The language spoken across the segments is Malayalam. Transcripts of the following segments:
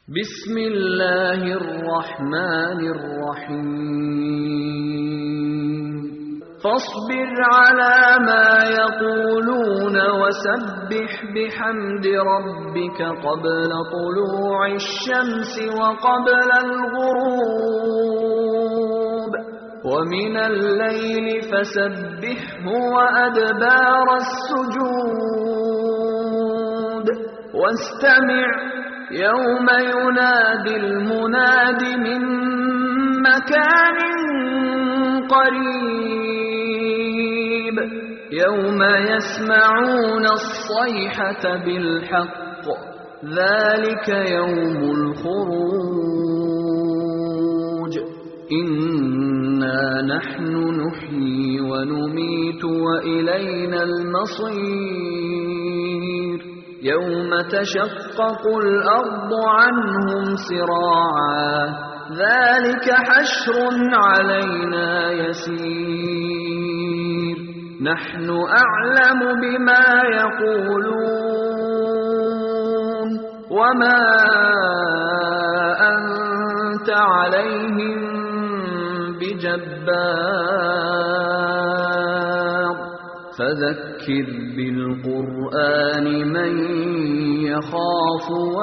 بسم الله الرحمن الرحيم فاصبر على ما يقولون وسبح بحمد ربك قبل طلوع الشمس وقبل الغروب ومن الليل فسبحه وأدبار السجود واستمع يوم ينادي المناد من مكان قريب يوم يسمعون الصيحة بالحق ذلك يوم الخروج إنا نحن نحيي ونميت وإلينا المصير يوم تشقق الأرض عنهم سراعا ذلك حشر علينا يسير نحن أعلم بما يقولون وما أنت عليهم بجبار فذكر بالقرآن من يخاف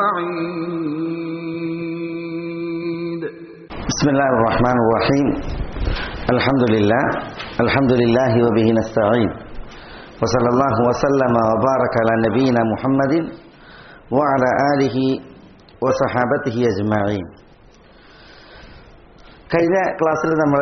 وعيد بسم الله الرحمن الرحيم الحمد لله الحمد لله وبه نستعين وصلى الله وسلم وبارك على نبينا محمد وعلى آله وصحابته أجمعين കഴിഞ്ഞ ക്ലാസ്സിൽ നമ്മൾ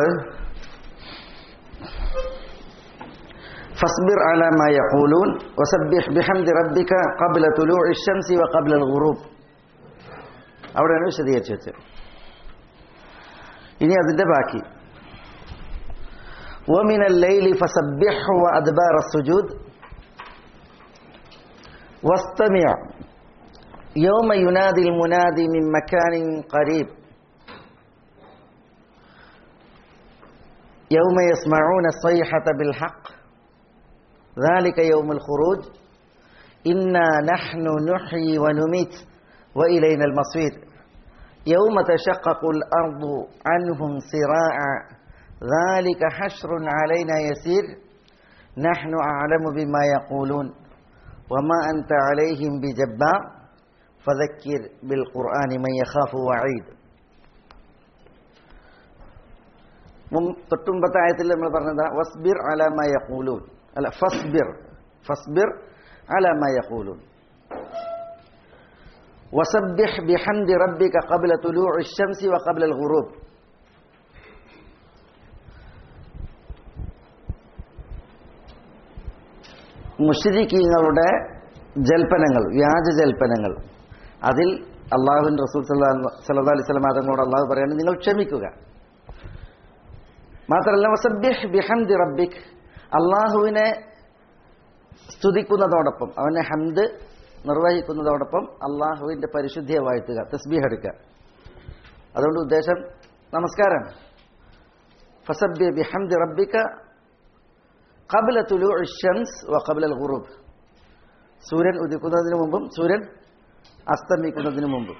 فاصبر على ما يقولون وسبح بحمد ربك قبل طلوع الشمس وقبل الغروب അവിടെയാണ് വിശദീകരിച്ചു വെച്ചത് ഇനി അതിന്റെ ബാക്കി ومن الليل فسبحه وأدبار السجود واستمع يوم ينادي المنادي من مكان قريب يوم يسمعون الصيحة بالحق ذلك يوم الخروج إنا نحن نحيي ونميت وإلينا المصير يوم تشقق الأرض عنهم سراعا ذلك حشر علينا يسير نحن أعلم بما يقولون وما أنت عليهم بجبار فذكر بالقرآن من يخاف وعيد തൊട്ടുമ്പത്തെ ആയത്തിൽ നമ്മൾ പറഞ്ഞതാ വസ്ബിർ അലാമ യഖൂലൂൻ അല്ല ഫസ്ബിർ ഫസ്ബിർ അലാമ യഖൂലൂൻ وسبح بحمد ربك قبل طلوع الشمس وقبل الغروب മുഷരിക്കീങ്ങളുടെ ജൽപ്പനങ്ങൾ വ്യാജ ജൽപ്പനങ്ങൾ അതിൽ അള്ളാഹുവിൻ റസൂൽ സല്ലാ അലൈഹി സ്വലം അതങ്ങളോട് അള്ളാഹു പറയുന്നത് നിങ്ങൾ ക്ഷമിക്കുക മാത്രമല്ല വസബ്യഹ് ബിഹംദി റബ്ബിക് അള്ളാഹുവിനെ സ്തുതിക്കുന്നതോടൊപ്പം അവനെ ഹംദ് നിർവഹിക്കുന്നതോടൊപ്പം അള്ളാഹുവിന്റെ പരിശുദ്ധിയെ വാഴ്ത്തുക തസ്ബീഹ് എടുക്കുക അതുകൊണ്ട് ഉദ്ദേശം നമസ്കാരം ഫസബ്യ ബിഹംദി റബ്ബിക കബല തുലു ഷംസ് വ കബല ഖുറൂബ് സൂര്യൻ ഉദിക്കുന്നതിന് മുമ്പും സൂര്യൻ അസ്തമിക്കുന്നതിന് മുമ്പും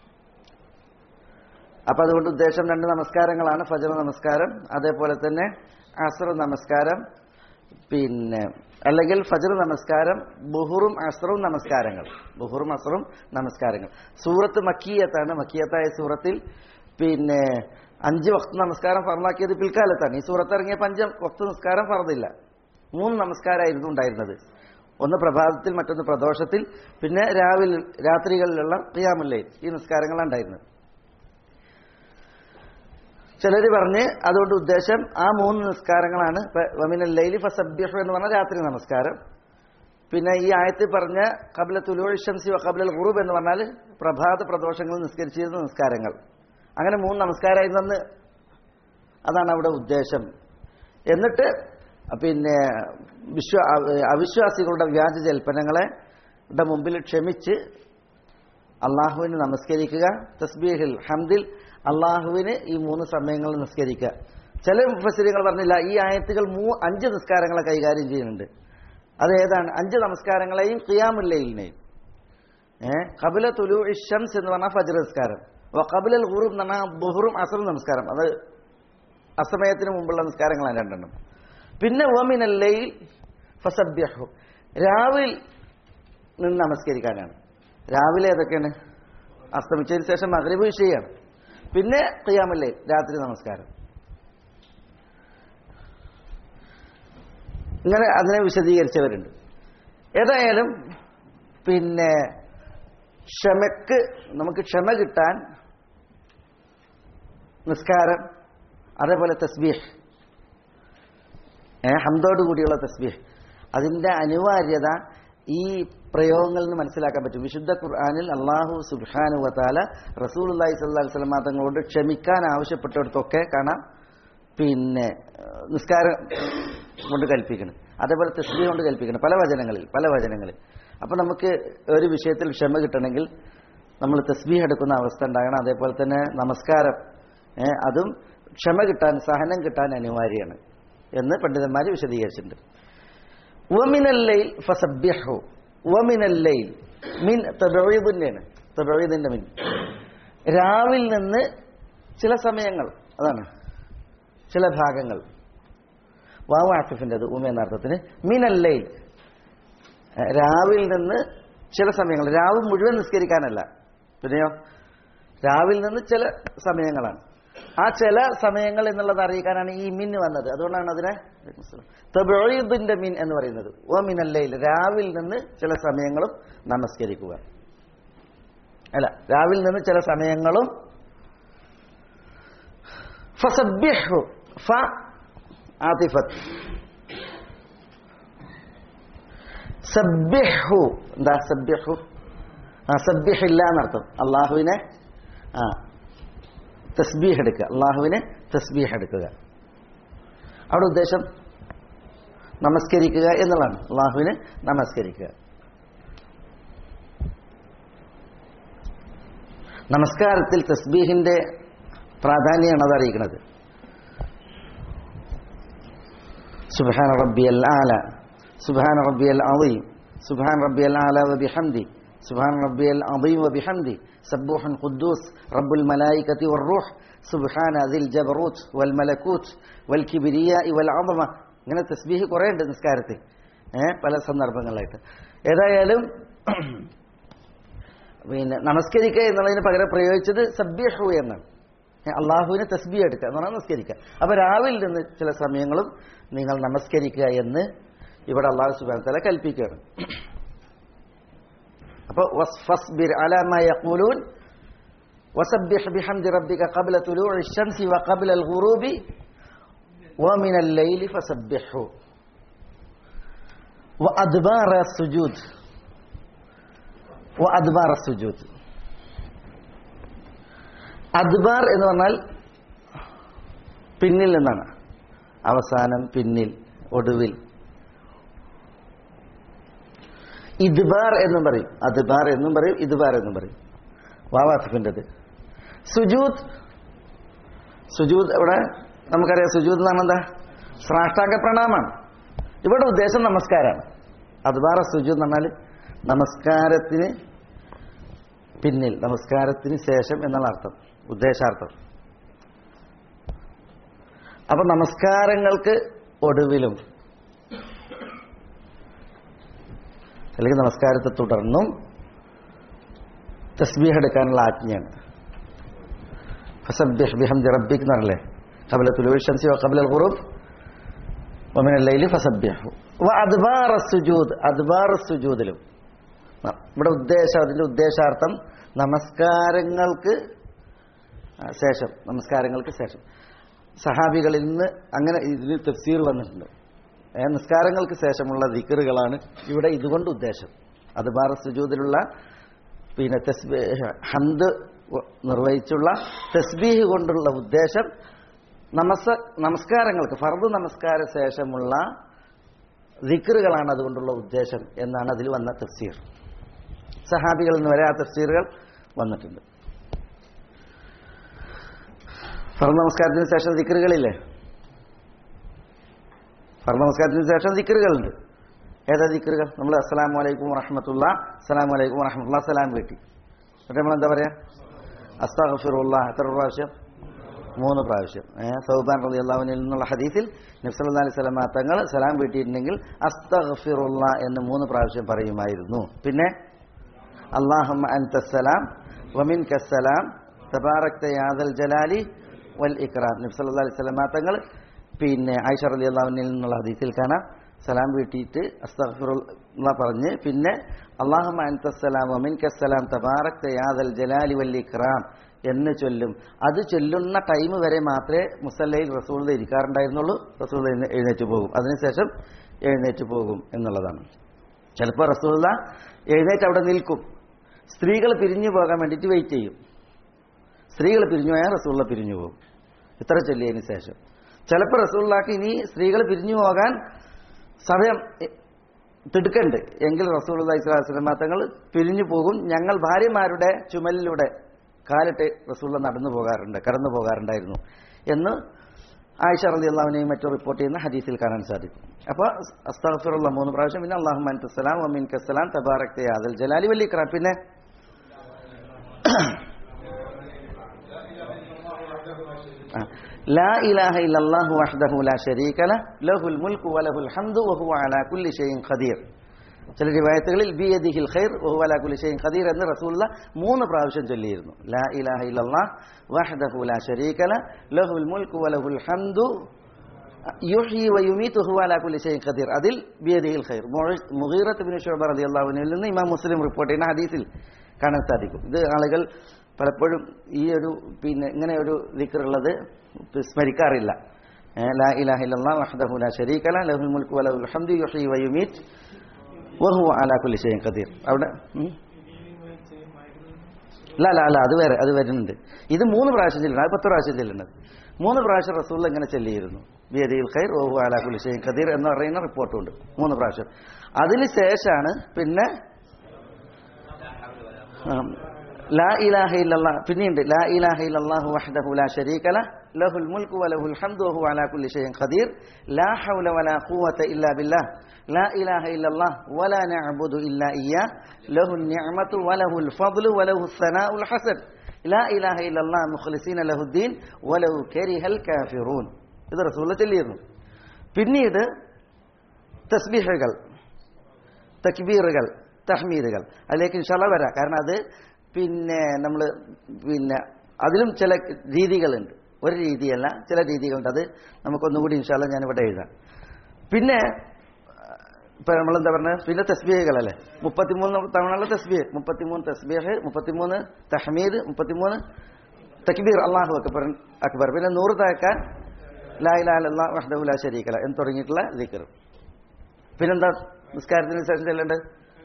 അപ്പൊ അതുകൊണ്ട് ഉദ്ദേശം രണ്ട് നമസ്കാരങ്ങളാണ് ഫജർ നമസ്കാരം അതേപോലെ തന്നെ അസർ നമസ്കാരം പിന്നെ അല്ലെങ്കിൽ ഫജർ നമസ്കാരം ബുഹുറും അസറും നമസ്കാരങ്ങൾ ബുഹുറും അസറും നമസ്കാരങ്ങൾ സൂറത്ത് മക്കീയത്താണ് മക്കീയത്തായ സൂറത്തിൽ പിന്നെ അഞ്ച് വക്ത നമസ്കാരം ഫറലാക്കിയത് പിൽക്കാലത്താണ് ഈ സൂറത്ത് ഇറങ്ങിയപ്പോൾ അഞ്ച് വക്ത നമസ്കാരം ഫറന്നില്ല മൂന്ന് നമസ്കാരമായിരുന്നു ഉണ്ടായിരുന്നത് ഒന്ന് പ്രഭാതത്തിൽ മറ്റൊന്ന് പ്രദോഷത്തിൽ പിന്നെ രാവിലെ രാത്രികളിലുള്ള ഖിയാമുല്ലയിൽ ഈ നിസ്കാരങ്ങളാണ് ഉണ്ടായിരുന്നത് ചിലർ പറഞ്ഞ് അതുകൊണ്ട് ഉദ്ദേശം ആ മൂന്ന് നിസ്കാരങ്ങളാണ് വമിനൽ ലൈലി ഫസബ്യഹു എന്ന് പറഞ്ഞ രാത്രി നമസ്കാരം പിന്നെ ഈ ആയത്തിൽ പറഞ്ഞ കബല തുലുവ ഷംസി കബലൽ ഖുറൂബ് എന്ന് പറഞ്ഞാൽ പ്രഭാത പ്രദോഷങ്ങൾ നിസ്കരിച്ചിരുന്ന നിസ്കാരങ്ങൾ അങ്ങനെ മൂന്ന് നമസ്കാരമായിരുന്നെന്ന് അതാണ് അവിടെ ഉദ്ദേശം എന്നിട്ട് പിന്നെ വിശ്വ അവിശ്വാസികളുടെ വ്യാജ ജൽപ്പനങ്ങളെ മുമ്പിൽ ക്ഷമിച്ച് അള്ളാഹുവിന് നമസ്കരിക്കുക തസ്ബീഹിൽ ഹംദിൽ അള്ളാഹുവിന് ഈ മൂന്ന് സമയങ്ങളിൽ നിസ്കരിക്കുക ചില ഫസരികൾ പറഞ്ഞില്ല ഈ ആയത്തുകൾ മൂ അഞ്ച് നിസ്കാരങ്ങളെ കൈകാര്യം ചെയ്യുന്നുണ്ട് അത് ഏതാണ് അഞ്ച് നമസ്കാരങ്ങളെയും ഖിയാമുല്ലയിലിനെയും ഏഹ് കബില തുലു ഇഷംസ് എന്ന് പറഞ്ഞാൽ ഫജ്ർ നമസ്കാരം കബിലൽ ഗുറും എന്ന് പറഞ്ഞാൽ ബുഹറും അസറും നമസ്കാരം അത് അസ്തമയത്തിന് മുമ്പുള്ള നമസ്കാരങ്ങളാണ് രണ്ടെണ്ണം പിന്നെ ഓമിനല്ലയിൽ ഫസബ്യഹു രാവിൽ നിന്ന് നമസ്കരിക്കാനാണ് രാവിലെ ഏതൊക്കെയാണ് അസ്തമിച്ചതിന് ശേഷം മകരീബ് വിഷയമാണ് പിന്നെ ഖിയാമല്ലേ രാത്രി നമസ്കാരം ഇങ്ങനെ അതിനെ വിശദീകരിച്ചവരുണ്ട് ഏതായാലും പിന്നെ ക്ഷമക്ക് നമുക്ക് ക്ഷമ കിട്ടാൻ നിസ്കാരം അതേപോലെ തസ്ബീഹ് ഏ ഹംദോട് കൂടിയുള്ള തസ്ബീഹ് അതിന്റെ അനിവാര്യത ഈ പ്രയോഗങ്ങളിൽ നിന്ന് മനസ്സിലാക്കാൻ പറ്റും വിശുദ്ധ ഖുർആാനിൽ അള്ളാഹു സുബാനു വത്താല റസൂൽ അള്ളാഹി സ്വല്ലാ വസ്ലമ തങ്ങളോട് ക്ഷമിക്കാൻ ആവശ്യപ്പെട്ടിടത്തൊക്കെ കാണാം പിന്നെ ഏഹ്, നിസ്കാരം കൊണ്ട് കൽപ്പിക്കണം അതേപോലെ തസ്ബീ കൊണ്ട് കൽപ്പിക്കണം പല വചനങ്ങളിൽ പല വചനങ്ങളിൽ അപ്പൊ നമുക്ക് ഒരു വിഷയത്തിൽ ക്ഷമ കിട്ടണമെങ്കിൽ നമ്മൾ തസ്ബീഹ് എടുക്കുന്ന അവസ്ഥ ഉണ്ടാകണം അതേപോലെ തന്നെ നമസ്കാരം ഏഹ്, അതും ക്ഷമ കിട്ടാൻ സഹനം കിട്ടാൻ അനിവാര്യമാണ് എന്ന് പണ്ഡിതന്മാർ വിശദീകരിച്ചിട്ടുണ്ട് വമിനല്ലയിൽ ഫസബ്യഹു വമിനല്ലയിൽ മിൻ തബീദിന്റെയാണ് തബീദിന്റെ മിൻ രാവിൽ നിന്ന് ചില സമയങ്ങൾ അതാണ് ചില ഭാഗങ്ങൾ വാവു ആസിഫിൻ്റെത് ഉമ എന്ന അർത്ഥത്തിന് മിനല്ലയിൽ രാവിൽ നിന്ന് ചില സമയങ്ങൾ രാവ് മുഴുവൻ നിസ്കരിക്കാനല്ല പിന്നെയോ രാവിൽ നിന്ന് ചില സമയങ്ങളാണ് ആ ചില സമയങ്ങൾ എന്നുള്ളത് അറിയിക്കാനാണ് ഈ മിൻ വന്നത് അതുകൊണ്ടാണ് അതിനെ തബീദിന്റെ മിൻ എന്ന് പറയുന്നത് ഓ മിനല്ലയിൽ രാവിൽ നിന്ന് ചില സമയങ്ങളും നമസ്കരിക്കുക അല്ല രാവിൽ നിന്ന് ചില സമയങ്ങളും ഫസബ്യഹു ഫ ആതിഫത്ത് സബ്യഹു എന്താ സബ്യഹു ആ സബ്യഹില്ല എന്നർത്ഥം അള്ളാഹുവിനെ ആ തസ്ബീഹ് എടുക്കുക അള്ളാഹുവിനെ തസ്ബീഹ് എടുക്കുക അവിടെ ഉദ്ദേശം നമസ്കരിക്കുക എന്നുള്ളതാണ് അള്ളാഹുവിനെ നമസ്കരിക്കുക നമസ്കാരത്തിൽ തസ്ബീഹിന്റെ പ്രാധാന്യമാണ് അത് അറിയിക്കുന്നത് സുബാന റബ്ബിയൽ ആല സുബാന റബ്ബിയൽ അളീം സുബാൻ റബ്ബിയൽ ആല വബിഹംദി സുബാൻ റബ്ബിയൽ അളീം വബിഹംദി സബ്ബൂഹൻ ഖുദ്ദൂസ് റബ്ബുൽ മലായികത്തി വറൂഹ് സുബ്ഹാന ദിൽ ജബറൂത്ത് വൽ മലക്കൂത്ത് വൽ കിബിരിയ വൽ അളമ ഇങ്ങനെ തസ്ബീഹ് കുറേ ഉണ്ട് നിസ്കാരത്തിൽ ഏഹ് പല സന്ദർഭങ്ങളിലായിട്ട് ഏതായാലും പിന്നെ നമസ്കരിക്കുക എന്നുള്ളതിന് പകരം പ്രയോഗിച്ചത് സബ്യഹു എന്നാണ് ഏ, അള്ളാഹുവിനെ തസ്ബീഹ് എടുക്കുക എന്ന് പറഞ്ഞാൽ നമസ്കരിക്കുക അപ്പൊ രാവിലെ നിന്ന് ചില സമയങ്ങളും നിങ്ങൾ നമസ്കരിക്കുക എന്ന് ഇവിടെ അള്ളാഹു സുബാൻ തല കൽപ്പിക്കുകയാണ് അപ്പൊ ഫസ്ബിർ അലാ മാ യഖൂലൂൻ وسبح بحمد ربك قبل طلوع الشمس وقبل الغروب ومن الليل فسبحه وأدبار السجود وأدبار السجود അദ്ബാർ എന്ന് പറഞ്ഞാൽ പിന്നിൽ നിന്നാണ് അവസാനം പിന്നിൽ ഒടുവിൽ ഇദ്ബാർ എന്നും പറയും അദ്ബാർ എന്നും പറയും ഇദ്ബാർ എന്നും പറയും വാവാസിഫിൻ്റെത് സുജൂദ് സുജൂദ് ഇവിടെ നമുക്കറിയാം സുജൂദ് എന്ന് പറഞ്ഞാൽ എന്താ സാഷ്ടാംഗ പ്രണാമാണ് ഇവിടെ ഉദ്ദേശം നമസ്കാരമാണ് അദ്ബാറ സുജൂദ് എന്ന് പറഞ്ഞാൽ നമസ്കാരത്തിന് പിന്നിൽ നമസ്കാരത്തിന് ശേഷം എന്നുള്ള അർത്ഥം ഉദ്ദേശാർത്ഥം അപ്പൊ നമസ്കാരങ്ങൾക്ക് ഒടുവിലും അല്ലെങ്കിൽ നമസ്കാരത്തെ തുടർന്നും തസ്ബീഹ് എടുക്കാനുള്ള ആജ്ഞയാണ് ഫസബ്ബിഹ് ബിഹംദി റബ്ബിക് എന്ന് പറഞ്ഞല്ലേ ഖബല തുലുൽ ഷംസി വഖബല അൽ ഖുറൂബ് വമിന ലൈലി ഫസബ്ബിഹു വ അദ്ബാർ സുജൂദ് അദ്ബാർ സുജൂദിലും ഇവിടെ ഉദ്ദേശം അതിന്റെ ഉദ്ദേശാർത്ഥം നമസ്കാരങ്ങൾക്ക് ശേഷം നമസ്കാരങ്ങൾക്ക് ശേഷം സഹാബികളിൽ നിന്ന് അങ്ങനെ ഇതിന് തഫ്സീർ വന്നിട്ടുണ്ട് ഏ, നിസ്കാരങ്ങൾക്ക് ശേഷമുള്ള ദിക്കറുകളാണ് ഇവിടെ ഇതുകൊണ്ട് ഉദ്ദേശം അദ്ബാർ സുജൂദിലുള്ള പിന്നെ തസ്ബീഹ് ഹന്ത് നിർവഹിച്ചുള്ള തസ്ബീഹ് കൊണ്ടുള്ള ഉദ്ദേശം നമസ നമസ്കാരങ്ങൾക്ക് ഫർദ് നമസ്കാര ശേഷമുള്ള ദിക്കറുകളാണ് അതുകൊണ്ടുള്ള ഉദ്ദേശം എന്നാണ് അതിൽ വന്ന തഫ്സീർ സഹാബികളിൽ നിന്ന് വരെ ആ തഫ്സീറുകൾ വന്നിട്ടുണ്ട് ഫർദ് നമസ്കാരത്തിന് ശേഷം ദിക്കറുകളില്ലേ ഫർദ് നമസ്കാരത്തിന് ശേഷം ദിക്കറുകളുണ്ട് ഏതാ ദിക്കറുകൾ നമ്മൾ അസ്സലാമു അലൈക്കും വറഹമത്തുള്ള അസ്സലാമു അലൈക്കും വറഹമത്തുള്ള സലാം വീട്ടി എന്നിട്ട് നമ്മൾ എന്താ പറയാ അസ്താഫിറുള്ള എത്ര പ്രാവശ്യം മൂന്ന് പ്രാവശ്യം ഏഹ് സൗബാൻ റബി അള്ളാഹുവിനിൽ നിന്നുള്ള ഹദീസിൽ നബ്സല്ലാ അലൈഹി സ്വലമ തങ്ങൾ സലാം വീട്ടിയിട്ടുണ്ടെങ്കിൽ അസ്തഫിറുള്ള എന്ന് മൂന്ന് പ്രാവശ്യം പറയുമായിരുന്നു പിന്നെ അള്ളാഹുമ്മ അൻതസ്സലാം വമിൻ കസ്സലാം തബാറക്ത യാദൽ ജലാലി വൽ ഇക്രാം നബ്സല്ലാ അലൈഹി സ്വലമ തങ്ങൾ പിന്നെ ആയിഷ റലി അള്ളാഹുവിനിൽ നിന്നുള്ള ഹദീസിൽ കാണാം സലാം വീട്ടിയിട്ട് അസ്തഫിറുള്ള പറഞ്ഞ് പിന്നെ അള്ളാഹുമ്മ അൻതസ്സലാം വമിൻ കസ്സലാം തബാറക്ത യാദൽ ജലാലി വൽ ഇക്രാം എന്ന് ചൊല്ലും അത് ചൊല്ലുന്ന ടൈം വരെ മാത്രമേ മുസല്ലയിൽ റസൂൾ ഇരിക്കാറുണ്ടായിരുന്നുള്ളൂ റസൂൾ എഴുന്നേറ്റ് പോകും അതിനുശേഷം എഴുന്നേറ്റ് പോകും എന്നുള്ളതാണ് ചിലപ്പോൾ റസൂള്ള എഴുന്നേറ്റ് അവിടെ നിൽക്കും സ്ത്രീകൾ പിരിഞ്ഞു പോകാൻ വേണ്ടിയിട്ട് വെയിറ്റ് ചെയ്യും സ്ത്രീകൾ പിരിഞ്ഞു പോയാൽ റസൂള്ള പിരിഞ്ഞു പോകും ഇത്ര ചൊല്ലിയതിന് ശേഷം ചിലപ്പോൾ റസൂള്ളാക്ക് ഇനി സ്ത്രീകൾ പിരിഞ്ഞു പോകാൻ സമയം തിടുക്കുണ്ട് എങ്കിൽ റസൂൾ ഇസ്ലാസ്ലം തങ്ങൾ പിരിഞ്ഞു പോകും ഞങ്ങൾ ഭാര്യമാരുടെ ചുമലിലൂടെ കാലിട്ട് റസൂള്ള നടന്നു പോകാറുണ്ട് കടന്നു പോകാറുണ്ടായിരുന്നു എന്ന് ആയിഷ റലി അള്ളാഹുനെയും മറ്റും റിപ്പോർട്ട് ചെയ്യുന്ന ഹദീസിൽ കാണാൻ സാധിക്കും അപ്പോൾ അസ്താഫിറുള്ള മൂന്ന് പ്രാവശ്യം പിന്നെ അള്ളാഹു മൻസലാം അമീൻ കസ്സലാം തബാറക് യാദൽ ജലാലി വല്ലിക്ര പിന്നെ لا إله إلا الله وحده لا شريك له له الملك وله الحمد وهو على كل شيء قدير ചില റിവായത്തുകളിൽ ബി യദിഹിൽ ഖൈർ വഹു അലാ കുല്ലി ഷൈഇൻ ഖദീർ എന്ന് റസൂലുള്ള മൂന്ന് പ്രാവശ്യം ചൊല്ലിയിരുന്നു ലാ ഇലാഹ ഇല്ലല്ലാഹ് വഹ്ദഹു ലാ ശരീക ല ലഹുൽ മുൽക്കു വലഹുൽ ഹംദു യുഹ്യി വയുമീതു ഹുവ അലാ കുല്ലി ഷൈഇൻ ഖദീർ അതിൽ ബി യദിഹിൽ ഖൈർ മുഗീറത്ത് ഇബ്നു ശുഅബ റളിയല്ലാഹു അൻഹുവിൽ നിന്ന് ഇമാം മുസ്ലിം റിപ്പോർട്ട് ചെയ്യുന്ന ഹദീസിൽ കാണാൻ സാധിക്കും ഇത് ആളുകൾ പലപ്പോഴും ഈ ഒരു പിന്നെ ഇങ്ങനെ ഒരു ദിക്റുള്ളത് സ്മരിക്കാറില്ല ലാ ഇലാഹ ഇല്ലല്ലാഹ് വഹ്ദഹു ലാ ശരീക ല ലഹുൽ മുൽക്കു വലഹുൽ ഹംദു യുഹ്യി വയുമീത് വഹു അലാ കുല്ലി ഷൈഇൻ ഖദീർ അവിടെ അല്ല അല്ല അല്ല അത് വേറെ അത് വരുന്നുണ്ട് ഇത് മൂന്ന് പ്രാവശ്യം ചെല്ലുന്നത് അത് പത്ത് പ്രാവശ്യം ചെല്ലുന്നത് മൂന്ന് പ്രാവശ്യം റസൂൽ ഇങ്ങനെ ചെല്ലിയിരുന്നു ബിയദിൽ ഖൈർ ഓഹു അലാ കുല്ലി ഷൈഇൻ ഖദീർ എന്ന് പറയുന്ന റിപ്പോർട്ടുണ്ട് മൂന്ന് പ്രാവശ്യം അതിന് ശേഷമാണ് പിന്നെ ലാ ഇലാഹ ഇല്ലല്ലാ പിന്നെയുണ്ട് ലാ ഇലാഹ ഇല്ലല്ലാഹു വഹ്ദഹു ലാ ശരീക ലഹ് ലഹുൽ മുൽക്കു വലഹുൽ ഹംദു വഹു അലാ കുല്ലി ഷൈഇൻ ഖദീർ ലാ ഹൗല വലാ ഖുവത ഇല്ലാ ബില്ലാഹ് لا إله إلا الله ولا نعبد إلا إياه له النعمة وله الفضل وله الثناء الحسن لا إله إلا الله مخلصين له الدين ولو كره الكافرون ഇത് റസൂള്ള ചൊല്ലിയിരുന്നു പിന്നീട് തസ്ബീഹുകൾ തക്ബീറുകൾ തഹ്മീദുകൾ അതിലേക്ക് ഇൻഷാല്ല വരാം കാരണം അത് പിന്നെ നമ്മൾ പിന്നെ അതിലും ചില രീതികളുണ്ട് ഒരു രീതിയല്ല ചില രീതികളുണ്ട് അത് നമുക്കൊന്നുകൂടി ഇൻഷാല്ല ഞാനിവിടെ എഴുതാം പിന്നെ ഇപ്പൊ നമ്മളെന്താ പറഞ്ഞത് പിന്നെ തസ്ബീഹുകളല്ലേ മുപ്പത്തിമൂന്ന് തവണയുള്ള തസ്ബീഹ് മുപ്പത്തിമൂന്ന് തസ്ബീഹ് മുപ്പത്തിമൂന്ന് തഹ്മീദ് മുപ്പത്തിമൂന്ന് തക്ബീർ അള്ളാഹു അക്ബർ അക്ബർ പിന്നെ നൂറ് തേക്കാൻ ലായിലാ വഹദഹു ലാ ശരീക്കല എന്ന് തുടങ്ങിയിട്ടുള്ള ദിക്കർ പിന്നെന്താ നിസ്കാരത്തിന് ശേഷം ചെല്ലേണ്ടത്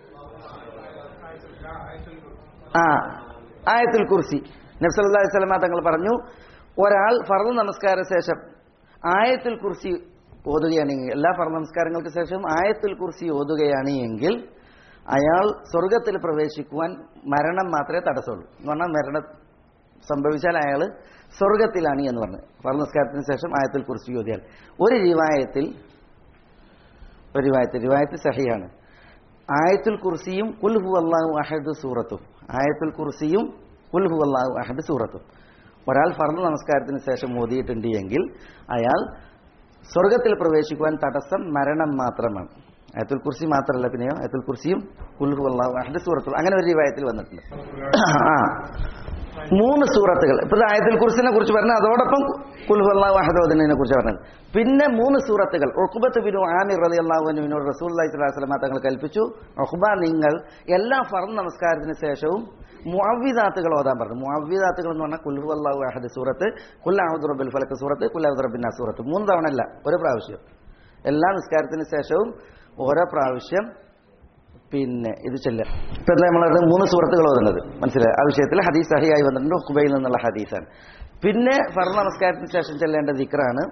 ആ ആയത്തുൽ കുർസി നബ്സല്ലാ വസ്ലമ തങ്ങൾ പറഞ്ഞു ഒരാൾ ഫർദ് നമസ്കാര ശേഷം ആയത്തുൽ കുർസി ഓതുകയാണെങ്കിൽ എല്ലാ ഫർദ് നമസ്കാരങ്ങൾക്ക് ശേഷം ആയത്തുൽ കുർസി ഓതുകയാണ് എങ്കിൽ അയാൾ സ്വർഗത്തിൽ പ്രവേശിക്കുവാൻ മരണം മാത്രമേ തടസ്സമുള്ളൂ എന്ന് പറഞ്ഞാൽ മരണം സംഭവിച്ചാൽ അയാൾ സ്വർഗത്തിലാണ് എന്ന് പറഞ്ഞു ഫർദ് നമസ്കാരത്തിന് ശേഷം ആയത്തുൽ കുർസി ഓതിയാൽ ഒരു റിവായത്തിൽ ഒരു റിവായത്തിൽ റിവായത്തിൽ സഹിയാണ് ആയത്തുൽ കുർസിയും കുൽഹു അള്ളാഹു അഹദ് സൂറത്തും ആയത്തുൽ കുർസിയും കുൽഹു അള്ളാഹു അഹദ് സൂറത്തും ഒരാൾ ഫർദ് നമസ്കാരത്തിന് ശേഷം ഓതിയിട്ടുണ്ട് എങ്കിൽ അയാൾ സ്വർഗത്തിൽ പ്രവേശിക്കുവാൻ തടസ്സം മരണം മാത്രമാണ് അയത്തുൽ കുർസി മാത്രമല്ല പിന്നെയോ അയത്തുൽ കുർസിയും കുൽഹു അള്ളാഹു അഹദ് സൂറത്തും അങ്ങനെ ഒരു രൂപത്തിൽ വന്നിട്ടുണ്ട് ആ മൂന്ന് സൂറത്തുകൾ ഇപ്പൊ ആയത്തുൽ കുർസിനെ കുറിച്ച് പറഞ്ഞത് അതോടൊപ്പം കുൽഹു അള്ളാഹു അഹദോദിനെ കുറിച്ച് പറഞ്ഞത് പിന്നെ മൂന്ന് സൂറത്തുകൾ ഒഹുബത്ത് ബിനു ആമിർ റലി അള്ളാഹുവിനോട് റസൂൽ സ്വലാസ്ലമ തങ്ങൾ കൽപ്പിച്ചു ഒഹുബ നിങ്ങൾ എല്ലാ ഫർദ് നമസ്കാരത്തിന് ശേഷവും മുഅവ്വിദാത്തുകൾ ഓതാൻ പറഞ്ഞു മുഅവ്വിദാത്തുകൾ എന്ന് പറഞ്ഞാൽ കുൽഹു അള്ളാഹു അഹദ് സൂറത്ത് കുല്ലാഹുദ് റബ്ബിൽ ഫലക്ക് സൂറത്ത് കുല്ലാഹുദ് റബ്ബിൻ സൂറത്ത് മൂന്ന് തവണ അല്ല ഒരു പ്രാവശ്യം എല്ലാ നിസ്കാരത്തിന് ശേഷവും ഓരോ പ്രാവശ്യം പിന്നെ ഇത് ചെല്ലുക ഇപ്പൊ നമ്മളത് മൂന്ന് സുഹൃത്തുക്കൾ ഓതുന്നത് മനസ്സിലായി ആ വിഷയത്തിൽ ഹദീസ് സഹിയായി വന്നിട്ടുണ്ട് ഹുബയിൽ നിന്നുള്ള ഹദീസാണ് പിന്നെ ഫർദ് നമസ്കാരത്തിന് ശേഷം ചെല്ലേണ്ട ദിക്റാണ്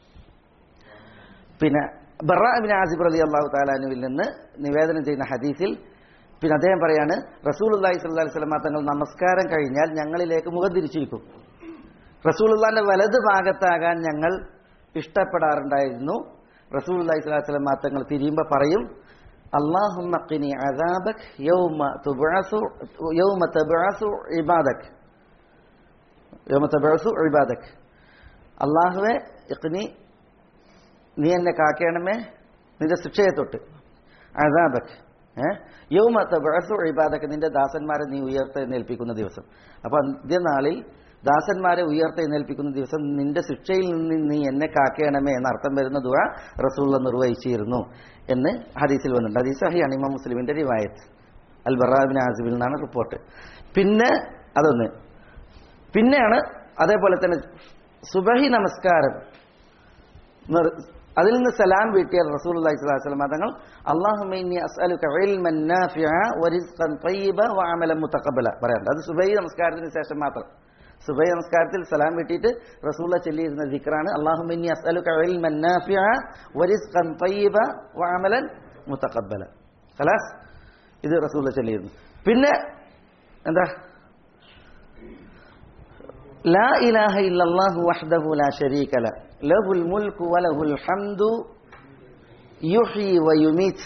പിന്നെ ബറ ബിൻ ആസിബ് റലി അള്ളാഹു താലാനുവിൽ നിന്ന് നിവേദനം ചെയ്യുന്ന ഹദീസിൽ പിന്നെ അദ്ദേഹം പറയാണ് റസൂൽ അള്ളാഹി സ്വല്ലാ വസ്ലമ തങ്ങൾ നമസ്കാരം കഴിഞ്ഞാൽ ഞങ്ങളിലേക്ക് മുഖം തിരിച്ചിരിക്കും റസൂലുള്ളാന്റെ വലത് ഭാഗത്താകാൻ ഞങ്ങൾ ഇഷ്ടപ്പെടാറുണ്ടായിരുന്നു റസൂൽ അള്ളാഹി സ്വലാ വസ്ലമ തങ്ങൾ തിരിയുമ്പോൾ പറയും اللهم قني عذابك يوم تبعث يوم تبعث عبادك يوم تبعث عبادك അള്ളാഹുവെ ഇഖ്നി നീ എന്നെ കാക്കണമേ നിന്റെ ശിക്ഷയെ തൊട്ട് അസാബക് യൗമ തബഅസു ഇബാദക നിന്റെ ദാസന്മാരെ നീ ഉയർത്തെഴുന്നേൽപ്പിക്കുന്ന ദിവസം അപ്പൊ അന്ത്യനാളിൽ ദാസന്മാരെ ഉയർത്തെഴുന്നേൽപ്പിക്കുന്ന ദിവസം നിന്റെ ശിക്ഷയിൽ നിന്ന് നീ എന്നെ കാക്കണമേ എന്ന അർത്ഥം വരുന്ന ദുവ റസൂള്ള നിർവഹിച്ചിരുന്നു എന്ന് ഹദീസിൽ വന്നിട്ടുണ്ട് ഹദീസ് സഹിയാണ് ഇമാം മുസ്ലിമിന്റെ റിവായത്ത് അൽ ബറാബിൻ ആസിബിൽ നിന്നാണ് റിപ്പോർട്ട് പിന്നെ അതൊന്ന് പിന്നെയാണ് അതേപോലെ തന്നെ സുബഹി നമസ്കാരം നിർ- അതിൽ നിന്ന് സലാം വീട്ടിയ റസൂൽ അള്ളാഹിസ്ലാം തങ്ങൾ അള്ളാഹുമൈനി അസ്അലുക ഇൽമൻ നാഫിഅ വറിസ്ഖൻ തയ്യിബ വഅമലൻ മുതഖബ്ബല പറയാറുണ്ട് അത് സുബഹി നമസ്കാരത്തിന് ശേഷം മാത്രം സുബഹി നമസ്കാരത്തിൽ സലാം വീട്ടിയിട്ട് റസൂള്ള ചൊല്ലിയിരുന്ന ദിക്റാണ് അള്ളാഹുമൈനി അസ്അലുക ഇൽമൻ നാഫിഅ വറിസ്ഖൻ തയ്യിബ വഅമലൻ മുതഖബ്ബല ഖലാസ് ഇത് റസൂള്ള ചൊല്ലിയിരുന്നു പിന്നെ എന്താ لا إله إلا الله وحده لا شريك له له الملك وله الحمد يحيي ويميت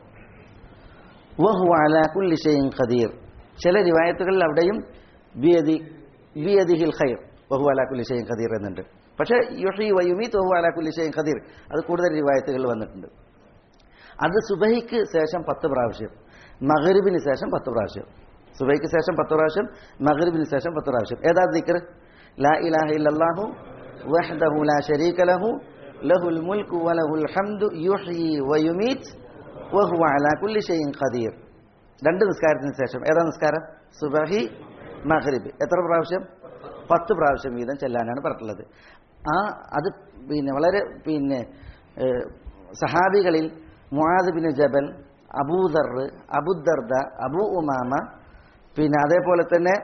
وهو على كل شيء قدير ചില റിവായത്തുകളിൽ അവിടെയും ബിയദി ബിയദിഹിൽ ഖൈർ വഹു അലാ കുല്ലി ഷൈൻ ഖദീർ എന്നുണ്ട് പക്ഷേ യുഹി വയുമീത് വഹു അലാ കുല്ലി ഷൈൻ ഖദീർ അത് കൂടുതൽ റിവായത്തുകളിൽ വന്നിട്ടുണ്ട് അത് സുബഹിക്ക് ശേഷം പത്ത് പ്രാവശ്യം മഗ്രിബിന് ശേഷം പത്ത് പ്രാവശ്യം സുബൈക്ക് ശേഷം പത്ത് പ്രാവശ്യം മഗ്രിബിന് ശേഷം പത്ത് പ്രാവശ്യം ഏതാ ദിക്ർ ലാ ഇലാഹ ഇല്ലല്ലാഹു വഹ്ദഹു ലാ ശരീക ലഹു ലഹുൽ മുൽക്കു വലഹുൽ ഹംദു യുഹ്യി വയുമീത് വഹുവ അലാ കുല്ലി ഷൈഇൻ ഖദീർ രണ്ട് നിസ്കാരത്തിന് ശേഷം ഏതാ നിസ്കാരം സുബഹി മഗ്രിബ് എത്ര പ്രാവശ്യം പത്ത് പ്രാവശ്യം വീതം ചെല്ലാനാണ് പറഞ്ഞിട്ടുള്ളത് ആ അത് പിന്നെ വളരെ പിന്നെ ഏഹ്, സഹാബികളിൽ Muadh bin Jabal Abu Dharr Abu Darda Abu Umamah പിന്നെ അതേപോലെ തന്നെ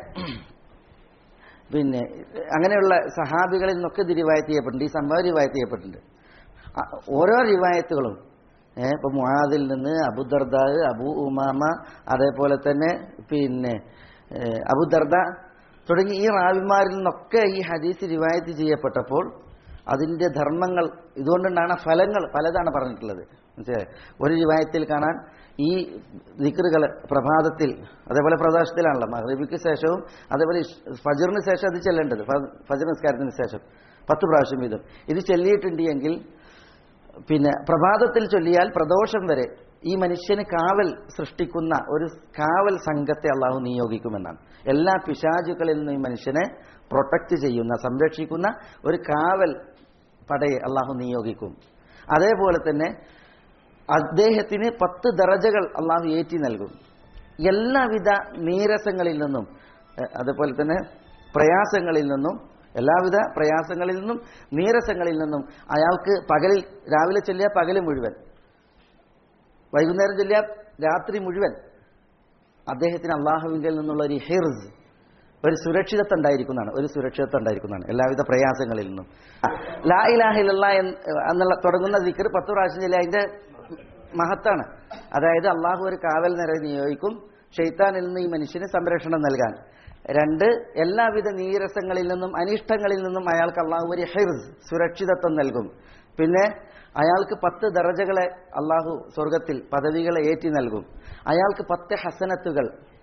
പിന്നെ അങ്ങനെയുള്ള സഹാബികളിൽ നിന്നൊക്കെ ഇത് റിവായത്ത് ചെയ്യപ്പെട്ടിട്ടുണ്ട് ഈ സംഭവം റിവായത്ത് ചെയ്യപ്പെട്ടിട്ടുണ്ട് ആ, ഓരോ റിവായത്തുകളും ഏഹ് ഇപ്പൊ മുഹാദിൽ നിന്ന് അബുദർദ അബു ഉമാമ അതേപോലെ തന്നെ പിന്നെ ഏഹ്, അബുദർദ തുടങ്ങി ഈ റാവിമാരിൽ നിന്നൊക്കെ ഈ ഹദീസ് റിവായത്ത് ചെയ്യപ്പെട്ടപ്പോൾ അതിന്റെ ധർമ്മങ്ങൾ ഇതുകൊണ്ടുണ്ടാണ് ഫലങ്ങൾ പലതാണ് പറഞ്ഞിട്ടുള്ളത് മനസ്സിലായോ? ഒരു റിവായത്തിൽ കാണാൻ ഈ ദിക്റുകൾ പ്രഭാതത്തിൽ അതേപോലെ പ്രദോഷത്തിലാണല്ലോ മഹ്റിബിക്ക് ശേഷവും അതേപോലെ ഇഷ്- ഫജറിന് ശേഷം അത് ചെല്ലേണ്ടത് ഫ- ഫജർ നിസ്കാരത്തിന് ശേഷം പത്ത് പ്രാവശ്യം വീതം ഇത് ചൊല്ലിയിട്ടുണ്ട് എങ്കിൽ പിന്നെ പ്രഭാതത്തിൽ ചൊല്ലിയാൽ പ്രദോഷം വരെ ഈ മനുഷ്യന് കാവൽ സൃഷ്ടിക്കുന്ന ഒരു കാവൽ സംഘത്തെ അള്ളാഹു നിയോഗിക്കുമെന്നാണ് എല്ലാ പിശാചുക്കളിൽ നിന്നും ഈ മനുഷ്യനെ പ്രൊട്ടക്റ്റ് ചെയ്യുന്ന സംരക്ഷിക്കുന്ന ഒരു കാവൽ പടയെ അള്ളാഹു നിയോഗിക്കും അതേപോലെ തന്നെ അദ്ദേഹത്തിന് പത്ത് ദറജകൾ അള്ളാഹു ഏറ്റി നൽകും എല്ലാവിധ നീരസങ്ങളിൽ നിന്നും എഹ്, അതേപോലെ തന്നെ പ്രയാസങ്ങളിൽ നിന്നും എല്ലാവിധ പ്രയാസങ്ങളിൽ നിന്നും നീരസങ്ങളിൽ നിന്നും അയാൾക്ക് പകലിൽ രാവിലെ ചൊല്ലിയ പകൽ മുഴുവൻ വൈകുന്നേരം ചൊല്ലിയ രാത്രി മുഴുവൻ അദ്ദേഹത്തിന് അള്ളാഹുവിങ്കിൽ നിന്നുള്ള ഒരു ഹിർസ് ഒരു സുരക്ഷിതത്വം ഉണ്ടായിരിക്കുന്നതാണ് ഒരു സുരക്ഷിതത്വം ഉണ്ടായിരിക്കുന്നതാണ് എല്ലാവിധ പ്രയാസങ്ങളിൽ നിന്നും ലാ ഇലാഹില്ല എന്നുള്ള തുടങ്ങുന്ന ദിക്കർ പത്ത് പ്രാവശ്യം ചൊല്ലി അതിന്റെ മഹത്താണ് അതായത് അള്ളാഹു ഒരു കാവൽ നിര നിയോഗിക്കും ഷെയ്ത്താനിൽ നിന്ന് ഈ മനുഷ്യന് സംരക്ഷണം നൽകാൻ രണ്ട് എല്ലാവിധ നീരസങ്ങളിൽ നിന്നും അനിഷ്ടങ്ങളിൽ നിന്നും അയാൾക്ക് അള്ളാഹു ഒരു ഹിർസ് സുരക്ഷിതത്വം നൽകും പിന്നെ അയാൾക്ക് പത്ത് ദറജകളെ അള്ളാഹു സ്വർഗത്തിൽ പദവികളെ ഏറ്റി നൽകും അയാൾക്ക് പത്ത് ഹസനത്തുകൾ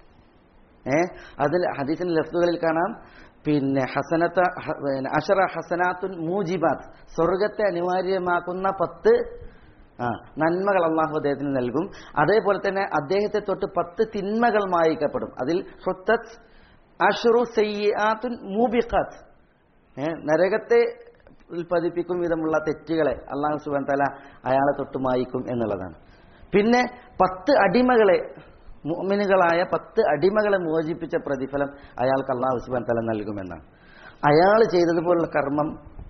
ഏ അതിൽ ഹദീസിന്റെ ലഫ്തുകളിൽ കാണാം പിന്നെ ഹസനത്ത ഹ- പിന്നെ അഷറ ഹസനാത്തുൻ മൂജിബാത്ത് സ്വർഗത്തെ അനിവാര്യമാക്കുന്ന പത്ത് ആ നന്മകൾ അള്ളാഹു അദ്ദേഹത്തിന് നൽകും അതേപോലെ തന്നെ അദ്ദേഹത്തെ തൊട്ട് പത്ത് തിന്മകൾ മായിക്കപ്പെടും അതിൽ ഹുത്തത്ത് അഷറു സയ്യാത്തുൻ മൂബിഖാത്ത് ഏ, നരകത്തെ പതിപ്പിക്കും വിധമുള്ള തെറ്റുകളെ അള്ളാഹു സുബാൻ തല അയാളെ തൊട്ട് മായിക്കും എന്നുള്ളതാണ് പിന്നെ പത്ത് അടിമകളെ മുഅ്മിനുകളായ പത്ത് അടിമകളെ മോചിപ്പിച്ച പ്രതിഫലം അയാൾക്ക് അള്ളാഹു സുബാൻ തല നൽകുമെന്നാണ് അയാൾ ചെയ്തതുപോലുള്ള കർമ്മം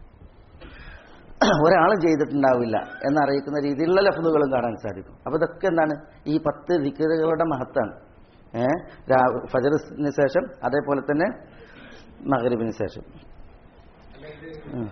ഒരാളും ചെയ്തിട്ടുണ്ടാവില്ല എന്നറിയിക്കുന്ന രീതിയിലുള്ള ലഫ്ലുകളും കാണാൻ സാധിക്കും അപ്പൊ ഇതൊക്കെ എന്താണ് ഈ പത്ത് ദിക്കറുകളുടെ മഹത്താണ് ഏഹ് ഫജറിന് ശേഷം അതേപോലെ തന്നെ മകരിബിന് ശേഷം ഉം.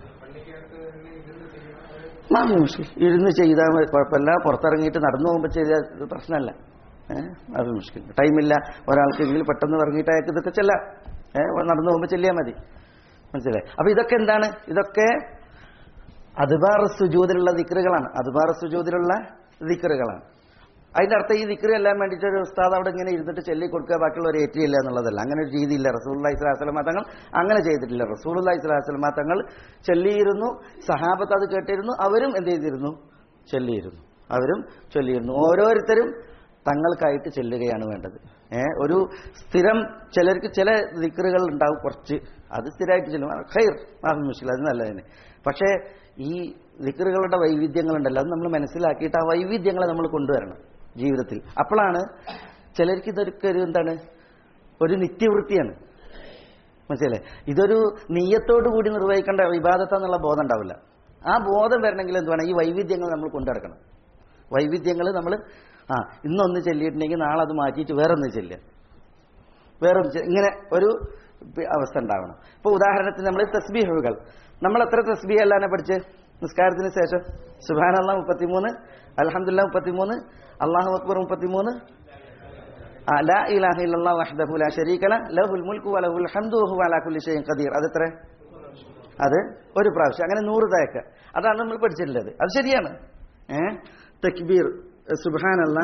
മാമി മുഷ്കിൽ ഇരുന്ന് ചെയ്താൽ മതി, കുഴപ്പമില്ല പുറത്തിറങ്ങിയിട്ട് നടന്നു പോകുമ്പോൾ ചെയ്താൽ ഇത് പ്രശ്നമല്ല ഏഹ് അത് മുഷ്കിൽ ടൈമില്ല ഒരാൾക്ക് ഇതിൽ പെട്ടെന്ന് ഇറങ്ങിയിട്ട് അയാൾക്ക് ഇതൊക്കെ ചെല്ലാം ഏഹ് നടന്നു പോകുമ്പോൾ ചെല്ലിയാൽ മതി മനസ്സിലായി അപ്പൊ ഇതൊക്കെ എന്താണ് ഇതൊക്കെ അതുബാർ സുജൂതിലുള്ള ദിക്റുകളാണ് അതുബാർ സുജൂതിലുള്ള ദിക്റുകളാണ് അതിന്റെ അർത്ഥം ഈ ദിക്റ് എല്ലാം വേണ്ടിയിട്ട് ഒരു ഉസ്താദ് അവിടെ ഇങ്ങനെ ഇരുന്നിട്ട് ചൊല്ലി കൊടുക്കുക ബാക്കിയുള്ളവർ ഏറ്റിയില്ല എന്നുള്ളതല്ല അങ്ങനെ ഒരു രീതിയില്ല റസൂൽ ഇസ്ലാസ്ലമ തങ്ങൾ അങ്ങനെ ചെയ്തിട്ടില്ല റസൂൽ ഇസ്ലാസ്ലമ തങ്ങൾ ചൊല്ലിയിരുന്നു സഹാബത്ത് അത് കേട്ടിരുന്നു അവരും എന്ത് ചെയ്തിരുന്നു ചൊല്ലിയിരുന്നു അവരും ചൊല്ലിയിരുന്നു ഓരോരുത്തരും തങ്ങൾക്കായിട്ട് ചെല്ലുകയാണ് വേണ്ടത് ഏ ഒരു സ്ഥിരം ചിലർക്ക് ചില ദിക്റുകൾ ഉണ്ടാവും കുറച്ച് അത് സ്ഥിരമായിട്ട് ചെല്ലും ഖൈർ മുഷിൽ അത് നല്ലതിന് പക്ഷേ ഈ ദിക്റുകളുടെ വൈവിധ്യങ്ങളുണ്ടല്ലോ അത് നമ്മൾ മനസ്സിലാക്കിയിട്ട് ആ വൈവിധ്യങ്ങളെ നമ്മൾ കൊണ്ടുവരണം ജീവിതത്തിൽ അപ്പോഴാണ് ചിലർക്ക് ഇതൊക്കെ ഒരു എന്താണ് ഒരു നിത്യവൃത്തിയാണ് മനസ്സിലല്ലേ ഇതൊരു നീയത്തോടു കൂടി നിർവഹിക്കേണ്ട വിവാദത്തെന്നുള്ള ബോധം ഉണ്ടാവില്ല ആ ബോധം വരണമെങ്കിൽ എന്ത് വേണം ഈ വൈവിധ്യങ്ങൾ നമ്മൾ കൊണ്ടുനടക്കണം വൈവിധ്യങ്ങൾ നമ്മൾ ആ ഇന്നൊന്ന് ചെല്ലിയിട്ടുണ്ടെങ്കിൽ നാളെ അത് മാറ്റിയിട്ട് വേറൊന്ന് ചെല്ലുക വേറൊന്ന് ചെ- ഇങ്ങനെ ഒരു പി- അവസ്ഥ ഉണ്ടാവണം ഇപ്പോൾ ഉദാഹരണത്തിന് നമ്മൾ തസ്ബീഹുകൾ നമ്മൾ എത്ര തസ്ബീഹ് അല്ലാതെ പഠിച്ച് നിസ്കാരത്തിന് ശേഷം സുബാൻ അള്ളാഹ് മുപ്പത്തിമൂന്ന് അലഹമുല്ല മുപ്പത്തിമൂന്ന് അള്ളാഹു അക്ബർ മുപ്പത്തിമൂന്ന് ആ, ലാ ഇലാഹ ഇല്ലല്ലാഹ് വഹ്ദഹു ലാ ശരീക ലഹ് ലഹുൽ മുൽക്കു വലഹുൽ ഹംദു വഹുവ അലാ കുല്ലി ഷൈഇൻ ഖദീർ അതെത്ര അത് ഒരു പ്രാവശ്യം അങ്ങനെ നൂറ് തയക്ക അതാണ് നമ്മൾ പഠിച്ചിട്ടുള്ളത് അത് ശരിയാണ് ഏ തക്ബീർ സുബാനല്ല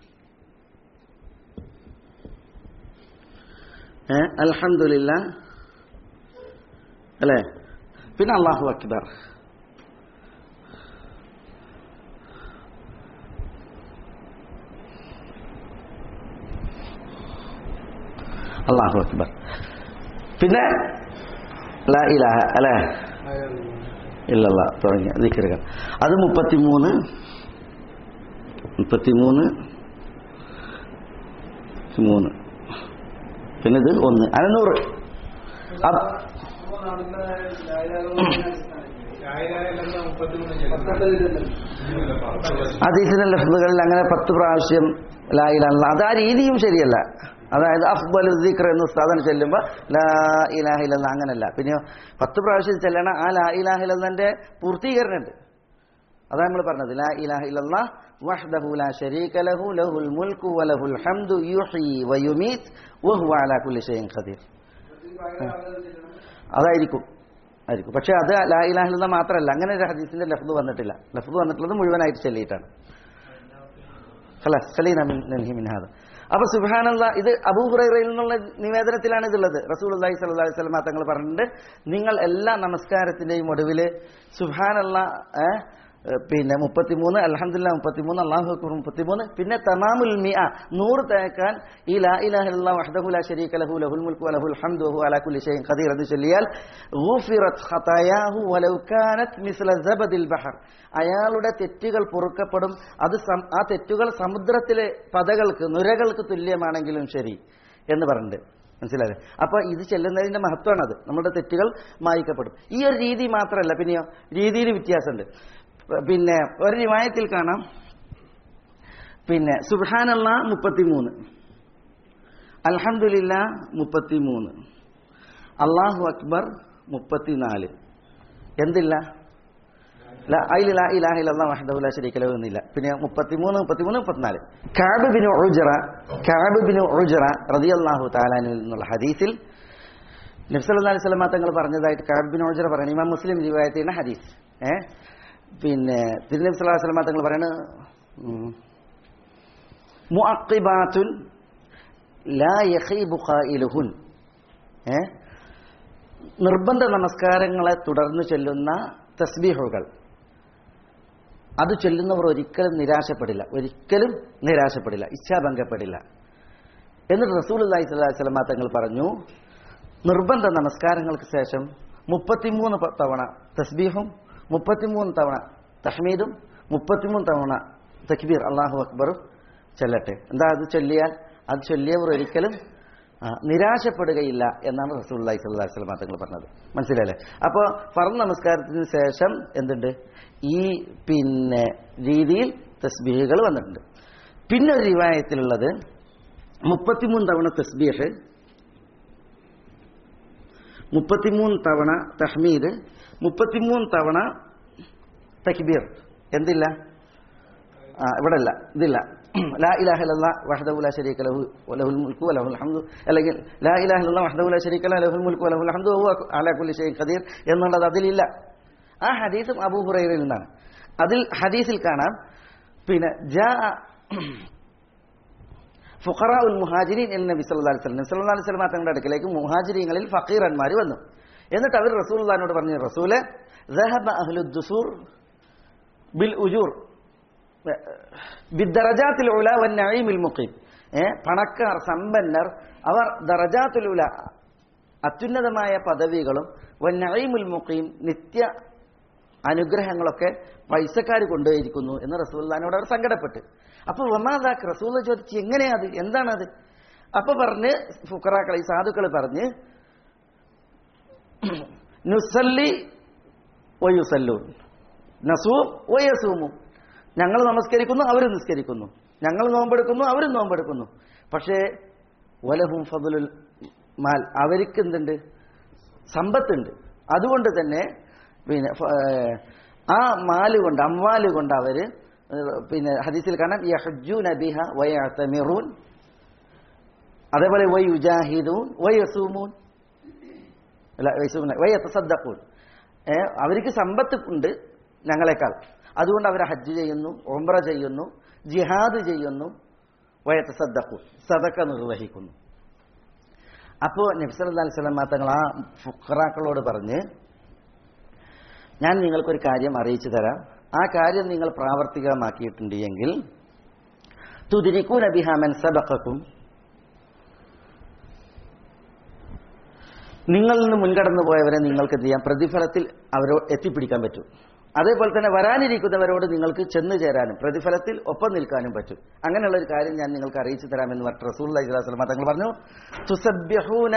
ഏ അൽഹംദുലില്ല അല്ലേ പിന്നെ അള്ളാഹു അക്ബർ അള്ളാഹു അക്ബർ പിന്നെ ലാ ഇലാഹ അല്ലേ ഇല്ലല്ല തുടങ്ങിയ ദിക്കറുകൾ അത് മുപ്പത്തിമൂന്ന് മുപ്പത്തിമൂന്ന് മൂന്ന് പിന്നെ ഇത് ഒന്ന് അനൂറ് അത് അതീസിന്റെ ലഫ്ലുകളിൽ അങ്ങനെ പത്ത് പ്രാവശ്യം ലാ ഇലാഹ അത് ആ രീതിയും ശരിയല്ല അതായത് അഫ്ബൽ ദിക്ർ എന്ന് ഉസ്താദൻ ചെല്ലുമ്പോൾ ലാ ഇലാഹിലെന്ന് അങ്ങനല്ല പിന്നെയോ പത്ത് പ്രാവശ്യം ചെല്ലണ ആ ലാ ഇലാഹിലെന്നെ പൂർത്തീകരണമുണ്ട് അതാ നമ്മൾ പറഞ്ഞത് ലാ ഇലാഹ ഇല്ലല്ലാ വഹ്ദഹു ലാ ശരീക ലഹു ലഹുൽ മുൽക്കു വലഹുൽ ഹംദു യുഹ്യി വയുമീത് വഹുവ അലാ കുല്ലി ഷൈഇൻ ഖദീർ അതായിരിക്കും ആയിരിക്കും പക്ഷെ അത് ലാ ഇലാഹ ഇല്ലല്ലാ മാത്രമല്ല അങ്ങനെ ഒരു ഹദീസിന്റെ ലഫ്ദ് വന്നിട്ടില്ല ലഫ്ദ് വന്നിട്ടുള്ളത് മുഴുവനായിട്ട് ചെല്ലിയിട്ടാണ് ഖലാസ് ഖലീന മിൻ നൻഹി മിൻ ഹാദ അപ്പൊ സുബ്ഹാനല്ല ഇത് അബൂഹുറൈറയിൽ നിന്നുള്ള നിവേദനത്തിലാണ് ഇതുള്ളത് റസൂൽ അള്ളാഹി സ്വല്ലല്ലാഹി അലൈഹി വസല്ലം തങ്ങൾ പറഞ്ഞിട്ടുണ്ട് നിങ്ങൾ എല്ലാ നമസ്കാരത്തിന്റെയും ഒടുവിൽ സുബ്ഹാനല്ല ഏഹ്, പിന്നെ മുപ്പത്തിമൂന്ന് അൽഹംദുലില്ലാ മുപ്പത്തിമൂന്ന് അള്ളാഹു അക്ബർ മുപ്പത്തിമൂന്ന് പിന്നെ തമാമുൽ മിഅ നൂറ് തേക്കാൻ ഈ ലാ ഇലാഹ ഇല്ലല്ലാഹു വഹ്ദഹു ലാ ശരീക ലഹു ലഹുൽ മുൽക്കു വലഹുൽ ഹംദു വഹു അലാ കുല്ലി ഷൈഇൻ ഖദീർ അത് ചൊല്ലിയാൽ ഗുഫിറത് ഖതായാഹു വലൗ കാനത് മിസ്ല സബദിൽ ബഹർ അയാളുടെ തെറ്റുകൾ പൊറുക്കപ്പെടും അത് സം- ആ തെറ്റുകൾ സമുദ്രത്തിലെ പതകൾക്ക് നുരകൾക്ക് തുല്യമാണെങ്കിലും ശരി എന്ന് പറഞ്ഞിട്ട് മനസ്സിലായത് അപ്പൊ ഇത് ചെല്ലുന്നതിന്റെ മഹത്വമാണ് അത് നമ്മുടെ തെറ്റുകൾ മായിക്കപ്പെടും ഈ ഒരു രീതി മാത്രമല്ല പിന്നെയോ രീതിയിൽ വ്യത്യാസമുണ്ട് പിന്നെ ഒരു റിവായത്തിൽ കാണാം പിന്നെ സുബാനല്ല മുപ്പത്തിമൂന്ന് അൽഹംദുലില്ല മുപ്പത്തിമൂന്ന് അള്ളാഹു അക്ബർ മുപ്പത്തിനാല് എന്തില്ല ല- അതിൽ ലാ ഇലാഹ ഇല്ലല്ലാഹ് വഹ്ദഹു ലാ ശരീക ലഹു എന്നില്ല പിന്നെ മുപ്പത്തിമൂന്ന് മുപ്പത്തിമൂന്ന് മുപ്പത്തിനാല് Kaab bin Ujrah Kaab bin Ujrah റളിയല്ലാഹു തആല അൻഹു എന്നുള്ള ഹദീസിൽ നബി സല്ലല്ലാഹു അലൈഹി വസല്ലം തങ്ങൾ പറഞ്ഞതായിട്ട് കഅബ് ബിൻ ഉജ്റ പറയുന്നത് ഇമാം മുസ്ലിം റിവായത്ത് ചെയ്യുന്ന ഹദീസ് ഏ പിന്നെ തിരുനബി സല്ലല്ലാഹു അലൈഹി വസല്ലം തങ്ങൾ പറയുന്നത് ഉം, മുഅഖിബാത്തുൻ ലാ യഖീബു ഖായിലുഹുൻ ഏ നിർബന്ധ നമസ്കാരങ്ങളെ തുടർന്ന് ചൊല്ലുന്ന തസ്ബീഹുകൾ അത് ചൊല്ലുന്നവർ ഒരിക്കലും നിരാശപ്പെടില്ല ഒരിക്കലും നിരാശപ്പെടില്ല ഇച്ഛാഭംഗപ്പെടില്ല എന്നിട്ട് റസൂൽ അള്ളാഹി സ്വലാഹി സ്വലമ തങ്ങൾ പറഞ്ഞു നിർബന്ധ നമസ്കാരങ്ങൾക്ക് ശേഷം മുപ്പത്തിമൂന്ന് പ- തവണ തസ്ബീഹും മുപ്പത്തിമൂന്ന് തവണ തഹ്മീദും മുപ്പത്തിമൂന്ന് തവണ തക്ബീർ അള്ളാഹു അക്ബറും ചൊല്ലട്ടെ എന്താ അത് ചൊല്ലിയാൽ അത് ചൊല്ലിയവർ ഒരിക്കലും ആ, നിരാശപ്പെടുകയില്ല എന്നാണ് റസൂൽ അള്ളാഹി സ്വല്ലല്ലാഹി സ്വലമ തങ്ങൾ പറഞ്ഞത് മനസ്സിലായല്ലേ അപ്പോൾ ഫർദ് നമസ്കാരത്തിന് ശേഷം എന്തുണ്ട് ഈ പിന്നെ രീതിയിൽ തസ്ബീഹുകൾ വന്നിട്ടുണ്ട് പിന്നെ ഒരു റിവായത്തിലുള്ളത് മുപ്പത്തിമൂന്ന് തവണ തസ്ബീഹ് മുപ്പത്തിമൂന്ന് തവണ തഹ്മീദ് മുപ്പത്തിമൂന്ന് തവണ തക്ബീർ എന്തില്ല ആ ഇവിടെ ഇല്ല ഇതില്ല ലാ ഇലാഹ ഇല്ലല്ലാ വഹ്ദഹു ലാ ശരീക ലഹു വലഹുൽ മുൽക്കു വലഹുൽ ഹംദു അല്ലെങ്കിൽ ലാ ഇലാഹ ഇല്ലല്ലാ വഹ്ദഹു ലാ ശരീക ലഹു ലഹുൽ മുൽക്കു വലഹുൽ ഹംദു വഹുവ അലാ കുല്ലി ഷൈഇൻ ഖദീർ എന്നുള്ളത് അതിലില്ല ആ ഹദീസും അബൂ ഹുറൈറയിൽ നിന്നാണ് അതിൽ ഹദീസിൽ കാണാം പിന്നെ ജാ ഫുഖറ ഉൽ മുഹാജിരീൻ എന്ന നബി സല്ലല്ലാഹു അലൈഹി വസല്ലം നബി സല്ലല്ലാഹു അലൈഹി വസല്ലം തങ്ങളുടെ അടുക്കലേക്ക് മുഹാജിരീങ്ങളിൽ ഫക്കീറന്മാർ വന്നു എന്നിട്ട് അവർ റസൂലുള്ളാഹിനോട് പറഞ്ഞു റസൂലെ ذهب أهل الدثور بالأجور بالدرجات العلا والنعيم المقيم ഏ പണക്കാർ സമ്പന്നർ അവർ ദറജാത്തുൽ ഉല അത്യുന്നതമായ പദവികളും വന്നഈമുൽ മുഖീം നിത്യ അനുഗ്രഹങ്ങളൊക്കെ പൈസക്കാർ കൊണ്ടുപോയിരിക്കുന്നു എന്ന് റസൂല്ലാനോട് അവർ സങ്കടപ്പെട്ട് അപ്പൊ വമാദാക്ക് റസൂൽ ചോദിച്ചു എങ്ങനെയാത് എന്താണത് അപ്പൊ പറഞ്ഞ് ഫുക്കറാക്കൾ ഈ സാധുക്കൾ പറഞ്ഞ് നുസല്ലി വയുസല്ലൂൻ നസൂം വയസൂമും ഞങ്ങൾ നമസ്കരിക്കുന്നു അവർ നിസ്കരിക്കുന്നു ഞങ്ങൾ നോമ്പെടുക്കുന്നു അവരും നോമ്പെടുക്കുന്നു പക്ഷേ വലഹും ഫതുലുൽ മാൽ അവർക്ക് എന്തുണ്ട് സമ്പത്തുണ്ട് അതുകൊണ്ട് തന്നെ പിന്നെ ഫ- ഏഹ് ആ മാല് കൊണ്ട് അമ്മാല് കൊണ്ട് അവര് ഏഹ് പിന്നെ ഹദീസിൽ കാണാം യഹ്ജൂന ബിഹ വയഅ്തമിറൂൻ അതേപോലെ വയുജാഹിദൂൻ വയസൂമൂൻ അല്ല വയസൂമൂൻ വയതസദ്ദഖൂൻ ഏഹ് അവർക്ക് സമ്പത്ത് ഉണ്ട് ഞങ്ങളെക്കാൾ അതുകൊണ്ട് അവർ ഹജ്ജ് ചെയ്യുന്നു ഒമ്ര ചെയ്യുന്നു ജിഹാദ് ചെയ്യുന്നു വയതസദ്ദഖൂൻ സദക്ക നിർവഹിക്കുന്നു അപ്പോൾ നബ്സല്ലാ അലൈഹി സ്വലം തങ്ങൾ ആ ഫുഖറാക്കളോട് പറഞ്ഞ് ഞാൻ നിങ്ങൾക്കൊരു കാര്യം അറിയിച്ചു തരാം ആ കാര്യം നിങ്ങൾ പ്രാവർത്തികമാക്കിയിട്ടുണ്ട് എങ്കിൽ തുതിരിക്കൂ നബിഹാമൻ സബക്കും നിങ്ങളിൽ നിന്ന് മുൻകടന്നു പോയവരെ നിങ്ങൾക്ക് എന്ത് ചെയ്യാം പ്രതിഫലത്തിൽ അവരോ എത്തിപ്പിടിക്കാൻ പറ്റും അതേപോലെ തന്നെ വരാനിരിക്കുന്നവരോട് നിങ്ങൾക്ക് ചെന്നു ചേരാനും പ്രതിഫലത്തിൽ ഒപ്പം നിൽക്കാനും പറ്റും അങ്ങനെയുള്ള ഒരു കാര്യം ഞാൻ നിങ്ങൾക്ക് അറിയിച്ചു തരാമെന്ന് പറഞ്ഞ റസൂൽ അലൈഹിസ്ലാം തങ്ങൾ പറഞ്ഞു തുസബ്യഹൂന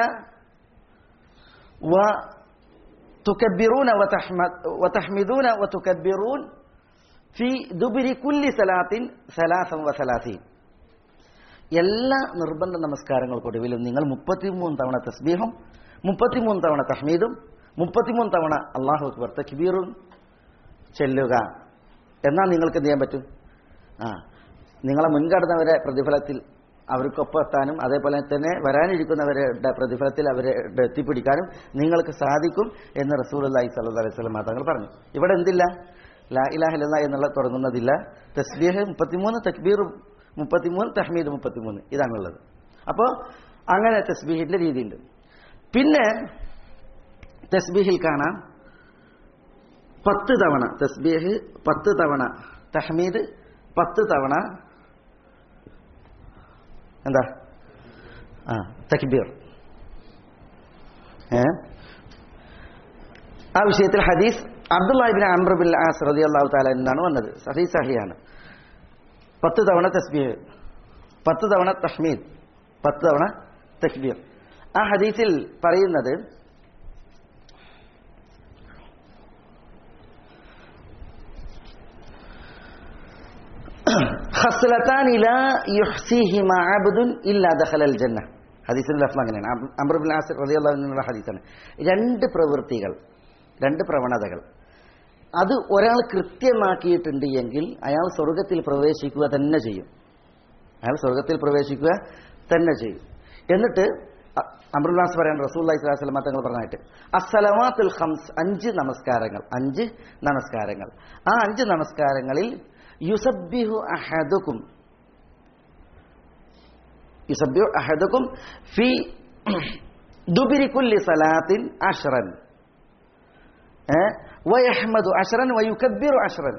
വ തുക്കബിറൂന വതഹ്മിദൂന വതുക്കബിറൂൻ ഫി ദുബിരി കുല്ലി സലാത്തിൻ സലാസം വസലാസീൻ എല്ലാ നിർബന്ധ നമസ്കാരങ്ങൾക്കൊടുവിലും നിങ്ങൾ മുപ്പത്തിമൂന്ന് തവണ തസ്ബീഹും മുപ്പത്തിമൂന്ന് തവണ തഹ്മീദും മുപ്പത്തിമൂന്ന് തവണ അള്ളാഹു അക്ബർ തക്ബീറും ചെല്ലുക എന്നാൽ നിങ്ങൾക്ക് എന്ത് ചെയ്യാൻ പറ്റും ആ നിങ്ങളെ മുൻകടന്നവരെ പ്രതിഫലത്തിൽ അവർക്കൊപ്പം എത്താനും അതേപോലെ തന്നെ വരാനിരിക്കുന്നവരുടെ പ്രതിഫലത്തിൽ അവരെ എത്തിപ്പിടിക്കാനും നിങ്ങൾക്ക് സാധിക്കും എന്ന് റസൂൽ അള്ളാഹി സല്ലു അലൈഹി സ്വലം തങ്ങൾ പറഞ്ഞു ഇവിടെ എന്തില്ല ലാ ഇലാഹ ഇല്ല എന്നുള്ള തുടങ്ങുന്നതില്ല തസ്ബീഹ് മുപ്പത്തിമൂന്ന് തക്ബീർ മുപ്പത്തിമൂന്ന് തഹ്മീദ് മുപ്പത്തിമൂന്ന് ഇതാണുള്ളത് അപ്പോൾ അങ്ങനെ തസ്ബീഹിന്റെ രീതിയുണ്ട് പിന്നെ തസ്ബീഹിൽ കാണാം പത്ത് തവണ തസ്ബീഹ് പത്ത് തവണ തഹ്മീദ് പത്ത് തവണ എന്താ ആ തക്ബീർ ഏ ആ വിഷയത്തിൽ ഹദീസ് അബ്ദുല്ലാഹിബിൻ അംബ്രബിൻ ആസ് റതി അള്ളാഹു താല എന്നാണ് വന്നത് ഹദീസ് സഹിയാണ് പത്ത് തവണ തസ്ബീഹ് പത്ത് തവണ തഹ്മീദ് പത്ത് തവണ തക്ബീർ ആ ഹദീസിൽ പറയുന്നത് ഖസ്ലത്താനി ലാ യുഹ്സിഹിമ അബ്ദുൻ ഇല്ലാ ദഖലൽ ജന്ന ഹദീസിന്റെ ലഫ്സ് അങ്ങനെയാണ് അം- അംർ ബിൻ ആസിർ റളിയല്ലാഹു അൻഹുവിന്റെ ഹദീസാണ് രണ്ട് പ്രവൃത്തികൾ രണ്ട് പ്രവണതകൾ അത് ഒരാൾ കൃത്യമാക്കിയിട്ടുണ്ട് എങ്കിൽ അയാൾ സ്വർഗത്തിൽ പ്രവേശിക്കുക തന്നെ ചെയ്യും അയാൾ സ്വർഗത്തിൽ പ്രവേശിക്കുക തന്നെ ചെയ്യും എന്നിട്ട് അമൃതാസ് പറയാൻ റസൂല്ലായി സ്വലാസ്ലമ തങ്ങൾ പറഞ്ഞായിട്ട് അസലമാത്തുൽ ഹംസ് അഞ്ച് നമസ്കാരങ്ങൾ അഞ്ച് നമസ്കാരങ്ങൾ ആ അഞ്ച് നമസ്കാരങ്ങളിൽ യുസബ്ബിഹു അഹദുക്കും യുസബ്ബിഹു അഹദുക്കും ഫി ദുബിരി കുല്ലി സലാത്തിൻ അഷ്റൻ ഏ? വയഹ്മദു അഷ്റൻ വയുക്കബ്ബിറു അഷ്റൻ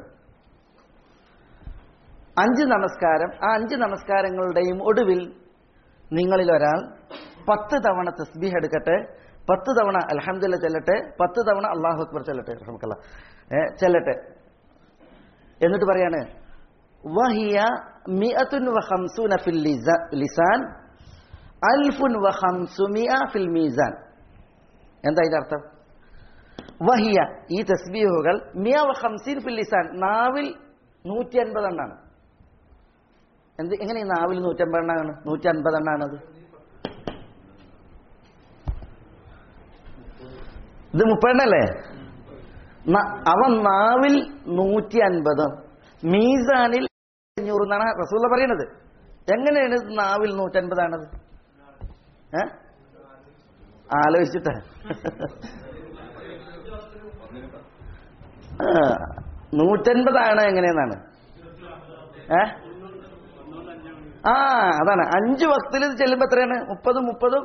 അഞ്ച് നമസ്കാരം ആ അഞ്ച് നമസ്കാരങ്ങളുടെയും ഒടുവിൽ നിങ്ങളിൽ ഒരാൾ പത്ത് തവണ തസ്ബീഹ് എടുക്കട്ടെ പത്ത് തവണ അൽഹംദുലില്ല ചെല്ലട്ടെ പത്ത് തവണ അള്ളാഹു അക്ബർ ചെല്ലട്ടെ റഹ്മക്കല്ലാ. ഏ, ചെല്ലട്ടെ എന്നിട്ട് പറയാണ് വഹിയ മിഅത്തുൻ വഖംസൂന ഫിൽ ലിസ- ലിസാൻ അൽഫുൻ വഖംസുമിഅ ഫിൽ മീസാൻ എന്താ ഇതിന്റെ അർത്ഥം വഹിയ ഈ തസ്ബീഹുകൾ മിയ വഖംസീൻ ഫിൽ ലിസാൻ നാവിൽ നൂറ്റി അൻപത് എണ്ണാണ് എന്ത് എങ്ങനെ ഈ നാവിൽ നൂറ്റി അൻപത് എണ്ണാണ് നൂറ്റി അൻപത് എണ്ണാണത് ഇത് മുപ്പതെണ്ണല്ലേ ന- അവൻ നാവിൽ നൂറ്റി അൻപത് മീസാനിൽ അഞ്ഞൂറ് എന്നാണ് റസൂല പറയുന്നത് എങ്ങനെയാണ് ഇത് നാവിൽ നൂറ്റൻപതാണത് ഏ ആലോചിച്ചിട്ട് ആ, നൂറ്റൻപതാണ് എങ്ങനെയെന്നാണ് ഏ ആ അതാണ് അഞ്ചു വക്തിൽ ഇത് ചെല്ലുമ്പോ എത്രയാണ് മുപ്പതും മുപ്പതും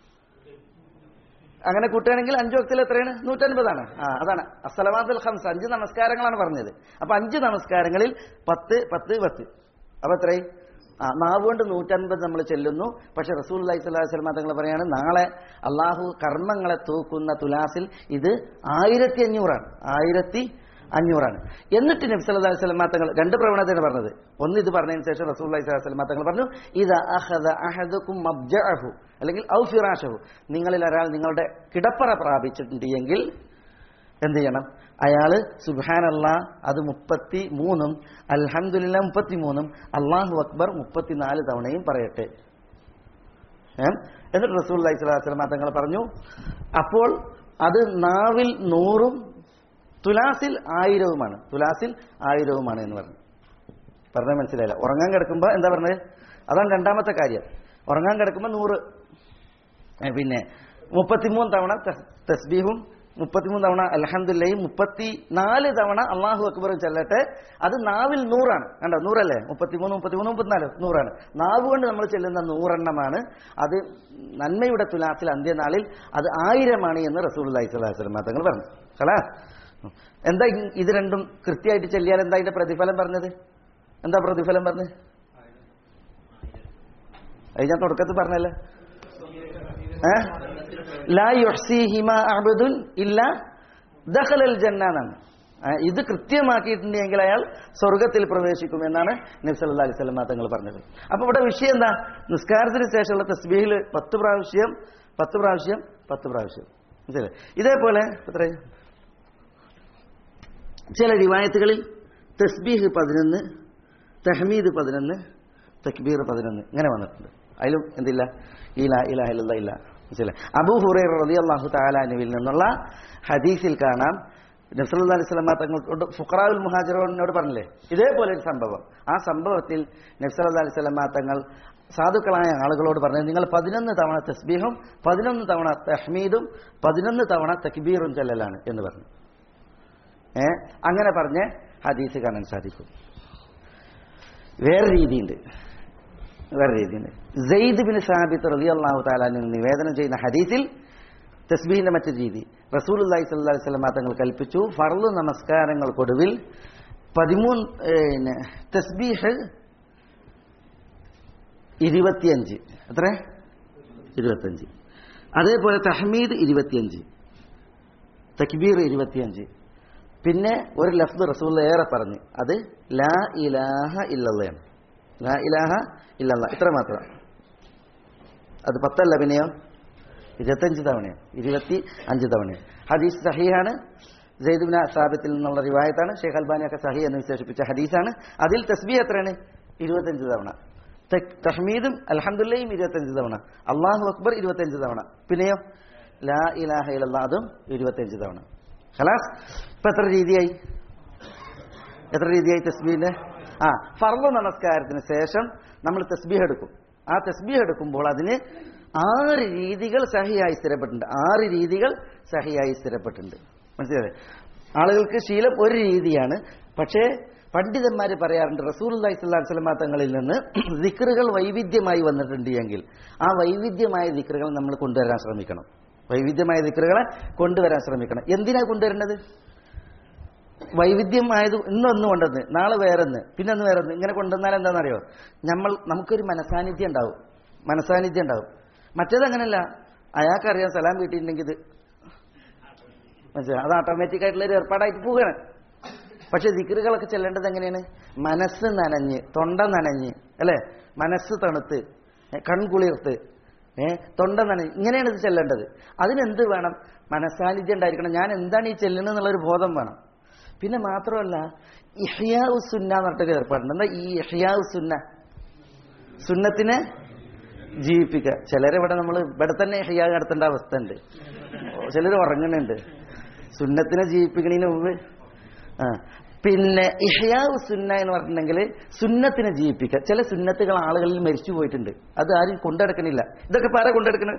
അങ്ങനെ കൂട്ടുകയാണെങ്കിൽ അഞ്ചു വക്തിൽ എത്രയാണ് നൂറ്റൻപതാണ് ആ അതാണ് അസലമാത്തുൽ ഹംസ് അഞ്ച് നമസ്കാരങ്ങളാണ് പറഞ്ഞത് അപ്പൊ അഞ്ച് നമസ്കാരങ്ങളിൽ പത്ത് പത്ത് പത്ത് അപ്പൊ എത്രയായി ആ നാവ് കൊണ്ട് നൂറ്റൻപത് നമ്മൾ ചെല്ലുന്നു പക്ഷെ റസൂൽ അലൈഹി സ്വലാഹു വസ്ലമ തങ്ങൾ പറയാണ് നാളെ അള്ളാഹു കർമ്മങ്ങളെ തൂക്കുന്ന തുലാസിൽ ഇത് ആയിരത്തി അഞ്ഞൂറാണ് ആയിരത്തി അഞ്ഞൂറാണ് എന്നിട്ട് നബി സല്ലല്ലാഹു അലൈഹി വസല്ലം തങ്ങൾ രണ്ട് പ്രവണതയാണ് പറഞ്ഞത് ഒന്ന് ഇത് പറഞ്ഞതിന് ശേഷം റസൂൽ അലൈഹി സ്വലാഹു വസ്ലം തങ്ങൾ പറഞ്ഞു ഇത് അഹദ അഹദുക്കും മബ്ജഅഹു അല്ലെങ്കിൽ ഔ ഫിറാഷഹു നിങ്ങളിൽ ഒരാൾ നിങ്ങളുടെ കിടപ്പറ പ്രാപിച്ചിട്ടുണ്ട് എങ്കിൽ എന്ത് ചെയ്യണം അയാള് സുബാനല്ല അത് മുപ്പത്തി മൂന്നും അൽഹംദുലില്ല മുപ്പത്തി മൂന്നും അള്ളാഹു അക്ബർ മുപ്പത്തിനാല് തവണയും പറയട്ടെ ഏ? എന്നിട്ട് റസൂൽ അലൈഹി സ്വലാഹു വസ്ലം തങ്ങൾ പറഞ്ഞു അപ്പോൾ അത് നാവിൽ നൂറും തുലാസിൽ ആയിരവുമാണ് തുലാസിൽ ആയിരവുമാണ് എന്ന് പറഞ്ഞു പറഞ്ഞാൽ മനസ്സിലായില്ല ഉറങ്ങാൻ കിടക്കുമ്പോൾ എന്താ പറഞ്ഞത് അതാണ് രണ്ടാമത്തെ കാര്യം ഉറങ്ങാൻ കിടക്കുമ്പോൾ നൂറ് ഏ, പിന്നെ മുപ്പത്തിമൂന്ന് തവണ തസ്- തസ്ബീഹും മുപ്പത്തിമൂന്ന് തവണ അലഹന്ദില്ലയും മുപ്പത്തി നാല് തവണ അള്ളാഹു അക്ബറും ചെല്ലട്ടെ അത് നാവിൽ നൂറാണ് കണ്ടോ നൂറല്ലേ മുപ്പത്തിമൂന്ന് മുപ്പത്തിമൂന്ന് മുപ്പത്തിനാല് നൂറാണ് നാവ് കൊണ്ട് നമ്മൾ ചെല്ലുന്ന നൂറെണ്ണമാണ് അത് നന്മയുടെ തുലാത്തിൽ അന്ത്യനാളിൽ അത് ആയിരമാണ് എന്ന് റസൂൽ അലൈഹി സ്വലാഹു വസ്ലം തങ്ങൾ പറഞ്ഞു കളാ എന്താ ഇ- ഇത് രണ്ടും കൃത്യമായിട്ട് ചെല്ലിയാൽ എന്താ അതിന്റെ പ്രതിഫലം പറഞ്ഞത് എന്താ പ്രതിഫലം പറഞ്ഞത് അത് ഞാൻ തുടക്കത്തിൽ പറഞ്ഞല്ലേ ഏ? ലാ യുഹ്സിഹിമ അബ്ദുൻ ഇല്ല ദഖലൽ ജന്ന എന്നാണ് ആ, ഇത് കൃത്യമാക്കിയിട്ടുണ്ടെങ്കിൽ അയാൾ സ്വർഗത്തിൽ പ്രവേശിക്കും എന്നാണ് നബി സല്ലല്ലാഹു അലൈഹി വസല്ലം തങ്ങൾ പറഞ്ഞത് അപ്പൊ ഇവിടെ വിഷയം എന്താ നിസ്കാരത്തിന് ശേഷമുള്ള തസ്ബീഹിൽ പത്ത് പ്രാവശ്യം പത്ത് പ്രാവശ്യം പത്ത് പ്രാവശ്യം മനസ്സിലായി ഇതേപോലെ എത്ര ചില റിവായത്തുകളിൽ തസ്ബീഹ് പതിനൊന്ന് തഹ്മീദ് പതിനൊന്ന് തക്ബീർ പതിനൊന്ന് ഇങ്ങനെ വന്നിട്ടുണ്ട് അതിലും എന്തില്ല ഇല ഇല ഇല്ല ഇല്ല മനസ്സിലായി അബൂ ഹുറൈർ റളിയല്ലാഹു തആല അനുവിൽ നിന്നുള്ള ഹദീസിൽ കാണാം നബ്സല്ലാ അലൈഹി സ്വലമ തങ്ങളോട് ഫുഖറാവുൽ മുഹാജിറോനോട് പറഞ്ഞില്ലേ ഇതേപോലെ ഒരു സംഭവം ആ സംഭവത്തിൽ നബ്സല്ലാ അലൈഹി സ്വലമ തങ്ങൾ സാധുക്കളായ ആളുകളോട് പറഞ്ഞു നിങ്ങൾ പതിനൊന്ന് തവണ തസ്ബീഹും പതിനൊന്ന് തവണ തഹ്മീദും പതിനൊന്ന് തവണ തക്ബീറും ചെല്ലലാണ് എന്ന് പറഞ്ഞു ഏ അങ്ങനെ പറഞ്ഞ് ഹദീസ് കാണാൻ സാധിക്കും വേറെ രീതിയുണ്ട് വേറെ രീതിയുണ്ട് സെയ്ദ് ബിൻ സാബിത്ത് റലി അള്ളാഹു താലാന് നിവേദനം ചെയ്യുന്ന ഹദീസിൽ തസ്ബീഹിന്റെ മറ്റൊരു രീതി റസൂൽ അള്ളാഹി സ്വല്ലി സ്വലമ തങ്ങൾ കൽപ്പിച്ചു ഫർള് നമസ്കാരങ്ങൾക്കൊടുവിൽ പതിമൂന്ന് പിന്നെ തസ്ബീഹ് ഇരുപത്തിയഞ്ച് എത്ര ഇരുപത്തിയഞ്ച് അതേപോലെ തഹ്മീദ് ഇരുപത്തിയഞ്ച് തക്ബീർ ഇരുപത്തിയഞ്ച് പിന്നെ ഒരു ലഫ്ദ് റസൂൽ ഏറെ പറഞ്ഞു അത് ലാ ഇലാഹ ഇല്ലയാണ് ലാ ഇലാഹ ഇല്ലല്ല ഇത്ര മാത്രം അത് പത്തല്ല പിന്നെയോ ഇരുപത്തഞ്ച് തവണയോ ഇരുപത്തി അഞ്ച് തവണയോ ഹദീസ് സഹിയാണ് ജയ്ദുബിന സാബിത്തിൽ നിന്നുള്ള റിവായത്താണ് ഷെയ്ഖ് അൽബാനിയൊക്കെ സഹി എന്ന് വിശേഷിപ്പിച്ച ഹദീസാണ് അതിൽ തസ്ബീഹ് എത്രയാണ് ഇരുപത്തഞ്ച് തവണ തക്- തഹ്മീദും അൽഹംദുലില്ലയും ഇരുപത്തഞ്ച് തവണ അള്ളാഹു അക്ബർ ഇരുപത്തഞ്ച് തവണ പിന്നെയോ ലാ ഇലാഹ ഇല്ലല്ലാ അതും ഇരുപത്തഞ്ച് തവണ ഖലാസ് ഇപ്പൊ എത്ര രീതിയായി എത്ര രീതിയായി തസ്ബീഹിന്റെ ആ ഫർള് നമസ്കാരത്തിന് ശേഷം നമ്മൾ തസ്ബീഹ് എടുക്കും ആ തസ്ബീഹ് എടുക്കുമ്പോൾ അതിന് ആറ് രീതികൾ സഹിയായി സ്ഥിരപ്പെട്ടിട്ടുണ്ട് ആറ് രീതികൾ സഹിയായി സ്ഥിരപ്പെട്ടിട്ടുണ്ട് മനസ്സിലായി ആളുകൾക്ക് ശീലം ഒരു രീതിയാണ് പക്ഷേ പണ്ഡിതന്മാർ പറയാറുണ്ട് റസൂൽ അള്ളഹി സ്വല്ലാ വസ്ലമ തങ്ങളിൽ നിന്ന് ദിക്റുകൾ വൈവിധ്യമായി വന്നിട്ടുണ്ട് എങ്കിൽ ആ വൈവിധ്യമായ ദിക്റുകൾ നമ്മൾ കൊണ്ടുവരാൻ ശ്രമിക്കണം വൈവിധ്യമായ ദിക്റുകളെ കൊണ്ടുവരാൻ ശ്രമിക്കണം എന്തിനാ കൊണ്ടുവരേണ്ടത് വൈവിധ്യമായത് ഇന്നൊന്ന് കൊണ്ടുവന്ന് നാളെ വേറൊന്ന് പിന്നെ ഒന്ന് വേറൊന്ന് ഇങ്ങനെ കൊണ്ടുവന്നാൽ എന്താണെന്നറിയോ നമ്മൾ നമുക്കൊരു മനസാന്നിധ്യം ഉണ്ടാവും മനസാന്നിധ്യം ഉണ്ടാവും മറ്റേത് അങ്ങനല്ല അയാൾക്കറിയാം സലാം കിട്ടിയിട്ടുണ്ടെങ്കിൽ ഇത് മനസ്സിലായി അത് ഓട്ടോമാറ്റിക് ആയിട്ടുള്ള ഒരു ഏർപ്പാടായിട്ട് പോവുകയാണ് പക്ഷെ ദിക്റുകളൊക്കെ ചെല്ലേണ്ടത് എങ്ങനെയാണ് മനസ്സ് നനഞ്ഞ് തൊണ്ട നനഞ്ഞ് അല്ലേ മനസ്സ് തണുത്ത് ഏ, കൺകുളിർത്ത് ഏ തൊണ്ട നനഞ്ഞ് ഇങ്ങനെയാണ് ഇത് ചെല്ലേണ്ടത് അതിനെന്ത് വേണം മനസാന്നിധ്യം ഉണ്ടായിരിക്കണം ഞാൻ എന്താണ് ഈ ചെല്ലുന്നത് എന്നുള്ളൊരു ബോധം വേണം പിന്നെ മാത്രമല്ല ഇഹ്യാഉ സുന്ന എന്ന് പറഞ്ഞിട്ടൊരു ഏർപ്പാടുണ്ട് എന്താ ഈ ഇഹ്യാഉ സുന്ന സുന്നത്തിനെ ജീവിപ്പിക്കുക ചിലരിവിടെ നമ്മൾ ഇവിടെ തന്നെ ഇഹ്യാ നടത്തേണ്ട അവസ്ഥ ഉണ്ട് ചിലർ ഉറങ്ങുന്നുണ്ട് സുന്നത്തിനെ ജീവിപ്പിക്കണതിന് മുമ്പ് ആ പിന്നെ ഇഹ്യാവ് സുന്ന എന്ന് പറഞ്ഞിട്ടുണ്ടെങ്കിൽ സുന്നത്തിനെ ജീവിപ്പിക്കുക ചില സുന്നത്തുകൾ ആളുകളിൽ മരിച്ചു പോയിട്ടുണ്ട് അത് ആരും കൊണ്ടെടുക്കണില്ല ഇതൊക്കെ പാര കൊണ്ടെടുക്കണത്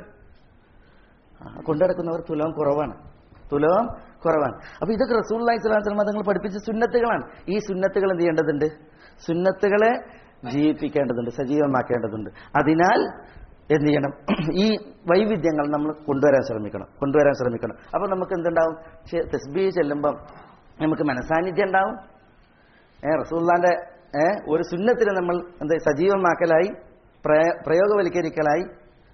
ആ, കൊണ്ടെടുക്കുന്നവർ തുലവും കുറവാണ് തുലവും കുറവാണ് അപ്പൊ ഇതൊക്കെ റസൂള്ളി സ്വലാം തങ്ങൾ പഠിപ്പിച്ച സുന്നത്തുകളാണ് ഈ സുന്നത്തുകൾ എന്ത് ചെയ്യേണ്ടതുണ്ട് സുന്നത്തുകളെ ജീവിപ്പിക്കേണ്ടതുണ്ട് സജീവമാക്കേണ്ടതുണ്ട് അതിനാൽ എന്ത് ചെയ്യണം ഈ വൈവിധ്യങ്ങൾ നമ്മൾ കൊണ്ടുവരാൻ ശ്രമിക്കണം കൊണ്ടുവരാൻ ശ്രമിക്കണം അപ്പം നമുക്ക് എന്തുണ്ടാവും തസ്ബീ ചെല്ലുമ്പം നമുക്ക് മനസാന്നിധ്യം ഉണ്ടാവും ഏ റസൂല്ലാന്റെ ഏ ഒരു സുന്നത്തിന് നമ്മൾ എന്താ സജീവമാക്കലായി പ്രയ- പ്രയോഗവൽക്കരിക്കലായി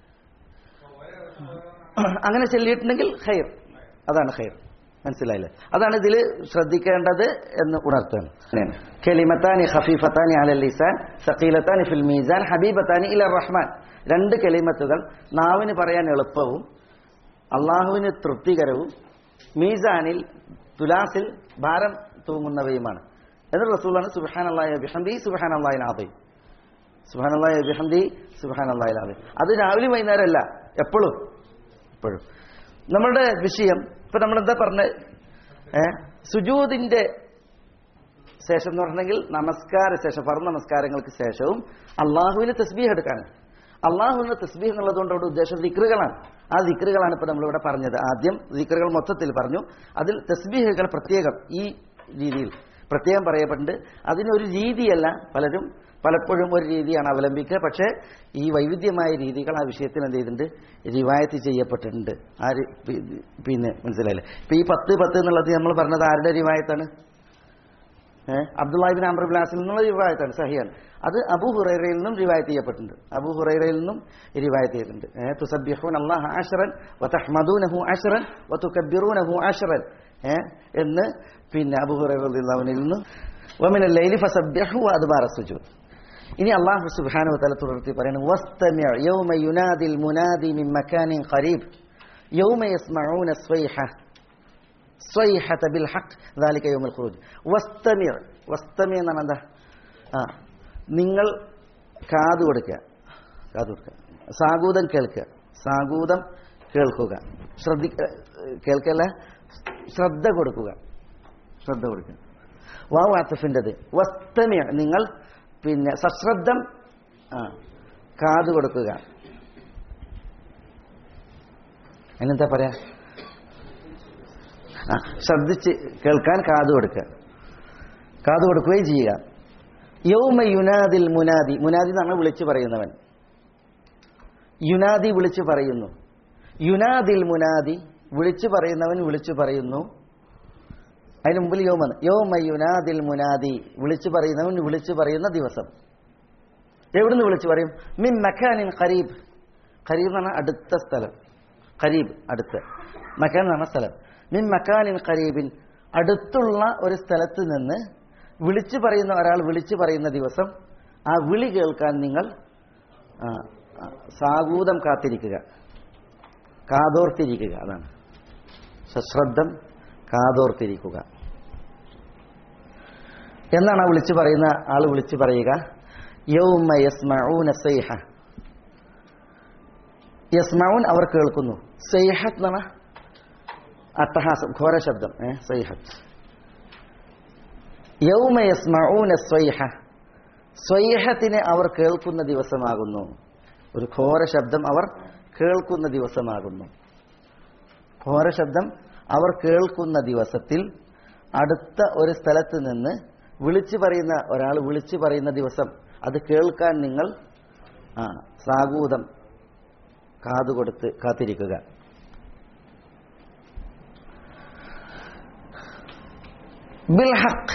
അങ്ങനെ ചെല്ലിയിട്ടുണ്ടെങ്കിൽ ഖൈർ അതാണ് ഖൈർ മനസ്സിലായില്ലേ അതാണ് ഇതിൽ ശ്രദ്ധിക്കേണ്ടത് എന്ന് ഉണർത്തുകയാണ് കെലിമത്താനി ഖഫീഫത്താനി അലൽ ലിസാൻ സഖീലത്താനി ഫിൽ മീസാൻ ഹബീബത്താനി ഇല റഹ്മാൻ രണ്ട് കെലിമത്തുകൾ നാവിന് പറയാൻ എളുപ്പവും അള്ളാഹുവിന് തൃപ്തികരവും മീസാനിൽ തുലാസിൽ ഭാരം തൂങ്ങുന്നവയുമാണ് എന്ന് റസൂലാണ് സുബാൻ അള്ളാഹി ബിഹന്ദി സുബാൻ അള്ളാഹിൻ ആദയും സുബാൻ അള്ളാഹി ബിഹന്ദി സുബാൻ അള്ളാഹിൻ ആദയും അത് രാവിലെ വൈകുന്നേരം അല്ല എപ്പോഴും എപ്പോഴും നമ്മളുടെ വിഷയം ഇപ്പൊ നമ്മളെന്താ പറഞ്ഞ ഏ സുജൂദിന്റെ ശേഷം എന്ന് പറഞ്ഞെങ്കിൽ നമസ്കാര ശേഷം ഫർ നമസ്കാരങ്ങൾക്ക് ശേഷവും അള്ളാഹുവിന് തസ്ബീഹ് എടുക്കാണ് അള്ളാഹുവിന് തസ്ബീഹ് എന്നുള്ളതുകൊണ്ട് അവിടെ ഉദ്ദേശം ദിക്റുകളാണ് ആ ദിക്റുകളാണ് ഇപ്പൊ നമ്മളിവിടെ പറഞ്ഞത് ആദ്യം ദിക്റുകൾ മൊത്തത്തിൽ പറഞ്ഞു അതിൽ തസ്ബീഹുകൾ പ്രത്യേകം ഈ രീതിയിൽ പ്രത്യേകം പറയപ്പെട്ടിട്ടുണ്ട് അതിനൊരു രീതിയല്ല പലരും പലപ്പോഴും ഒരു രീതിയാണ് അവലംബിക്കുക പക്ഷേ ഈ വൈവിധ്യമായ രീതികൾ ആ വിഷയത്തിൽ എന്ത് ചെയ്തിട്ടുണ്ട് റിവായത്ത് ചെയ്യപ്പെട്ടിട്ടുണ്ട് ആ രി- പി- പിന്നെ മനസ്സിലായില്ലേ ഇപ്പൊ ഈ പത്ത് പത്ത് എന്നുള്ളത് നമ്മൾ പറഞ്ഞത് ആരുടെ റിവായത്താണ് ഏഹ് അബ്ദുല്ലാഹിബിൻ അമർ ബ്ലാസിൽ നിന്നുള്ള റിവായത്താണ് സഹിയാണ് അത് അബു ഹുറൈറയിൽ നിന്നും റിവായത്ത് ചെയ്യപ്പെട്ടിട്ടുണ്ട് അബു ഹുറൈറയിൽ നിന്നും റിവായത്ത് ചെയ്തിട്ടുണ്ട് ഏഹ് തുസബ്ബിഹൂൻ അല്ലാഹ ആശറൻ വതഹ്മദൂനഹു ആശറൻ വതുകബ്ബിറൂനഹു ആശറൻ ഏഹ് എന്ന് പിന്നെ അബു ഹുറൈറ റളിയല്ലാഹുവിൽ നിന്ന് വമിന ലൈലി ഫസബ്ബിഹു വഅദ്ബാറ സുജൂദ് ഇനി അള്ളാഹു സുബ്ഹാനഹു വതആല തുടർത്തി പറയുന്നു വസ്തമിഅ യൗമ യുനാദിൽ മുനാദി മിൻ മക്കാനിൻ ഖരീബ് യൗമ യസ്മഊന സ്വൈഹ സ്വൈഹത ബിൽ ഹഖ് ذلك يوم الخروج വസ്തമിഅ വസ്തമിഅ എന്നാണ് എന്താ ആ നിങ്ങൾ കാത് കൊടുക്കുക കാത് കൊടുക്കുക സാഗൂതം കേൾക്കുക സാഗൂതം കേൾക്കുക ശ്രദ്ധി കേൾക്കല്ല ശ്രദ്ധ കൊടുക്കുക ശ്രദ്ധ കൊടുക്കുക വാവ് ആത്തഫിൻ്റെത് വസ്തമിയ നിങ്ങൾ പിന്നെ സശ്രദ്ധം ആ കാത് കൊടുക്കുക എന്നെന്താ പറയാ ആ ശ്രദ്ധിച്ച് കേൾക്കാൻ കാത് കൊടുക്കുക കാത് കൊടുക്കുകയും ചെയ്യുക യൗമ യുനാദിൽ മുനാദി മുനാദി എന്നാണ് വിളിച്ചു പറയുന്നവൻ യുനാദി വിളിച്ചു പറയുന്നു യുനാദിൽ മുനാദി വിളിച്ചു പറയുന്നവൻ വിളിച്ചു പറയുന്നു അതിന് മുമ്പിൽ യോമാണ് യോമ യുനാദിൽ മുനാദി വിളിച്ചു പറയുന്നവൻ വിളിച്ചു പറയുന്ന ദിവസം എവിടുന്ന് വിളിച്ചു പറയും മിൻ മക്കാനിൻ ഖരീബ് ഖരീബ് എന്ന് പറഞ്ഞാൽ അടുത്ത സ്ഥലം ഖരീബ് അടുത്ത് മക്കാൻ എന്ന് പറഞ്ഞ സ്ഥലം മിൻ മക്കാനിൻ ഖരീബിൻ അടുത്തുള്ള ഒരു സ്ഥലത്ത് നിന്ന് വിളിച്ചു പറയുന്ന ഒരാൾ വിളിച്ചു പറയുന്ന ദിവസം ആ വിളി കേൾക്കാൻ നിങ്ങൾ ആ, ആ, സാഗൂതം കാത്തിരിക്കുക കാതോർത്തിരിക്കുക അതാണ് സശ്രദ്ധം കാതോർത്തിരിക്കുക എന്നാണ് ആ വിളിച്ചു പറയുന്ന ആൾ വിളിച്ചു പറയുക യൗമ യസ്മഊന സൈഹ യസ്മഊൻ അവർ കേൾക്കുന്നു സൈഹത്ത് എന്നാണ് അട്ടഹാസം ഘോര ശബ്ദം ഏ സൈഹത്ത് യൗമ യസ്മഊന സ്വൈഹ സ്വൈഹത്തിനെ അവർ കേൾക്കുന്ന ദിവസമാകുന്നു ഒരു ഘോര ശബ്ദം അവർ കേൾക്കുന്ന ദിവസമാകുന്നു ഘോര ശബ്ദം അവർ കേൾക്കുന്ന ദിവസത്തിൽ അടുത്ത ഒരു സ്ഥലത്ത് നിന്ന് വിളിച്ചു പറയുന്ന ഒരാൾ വിളിച്ചു പറയുന്ന ദിവസം അത് കേൾക്കാൻ നിങ്ങൾ ആ സാഗൂതം കാതുകൊടുത്ത് കാത്തിരിക്കുക ബിൽ ഹക്ക്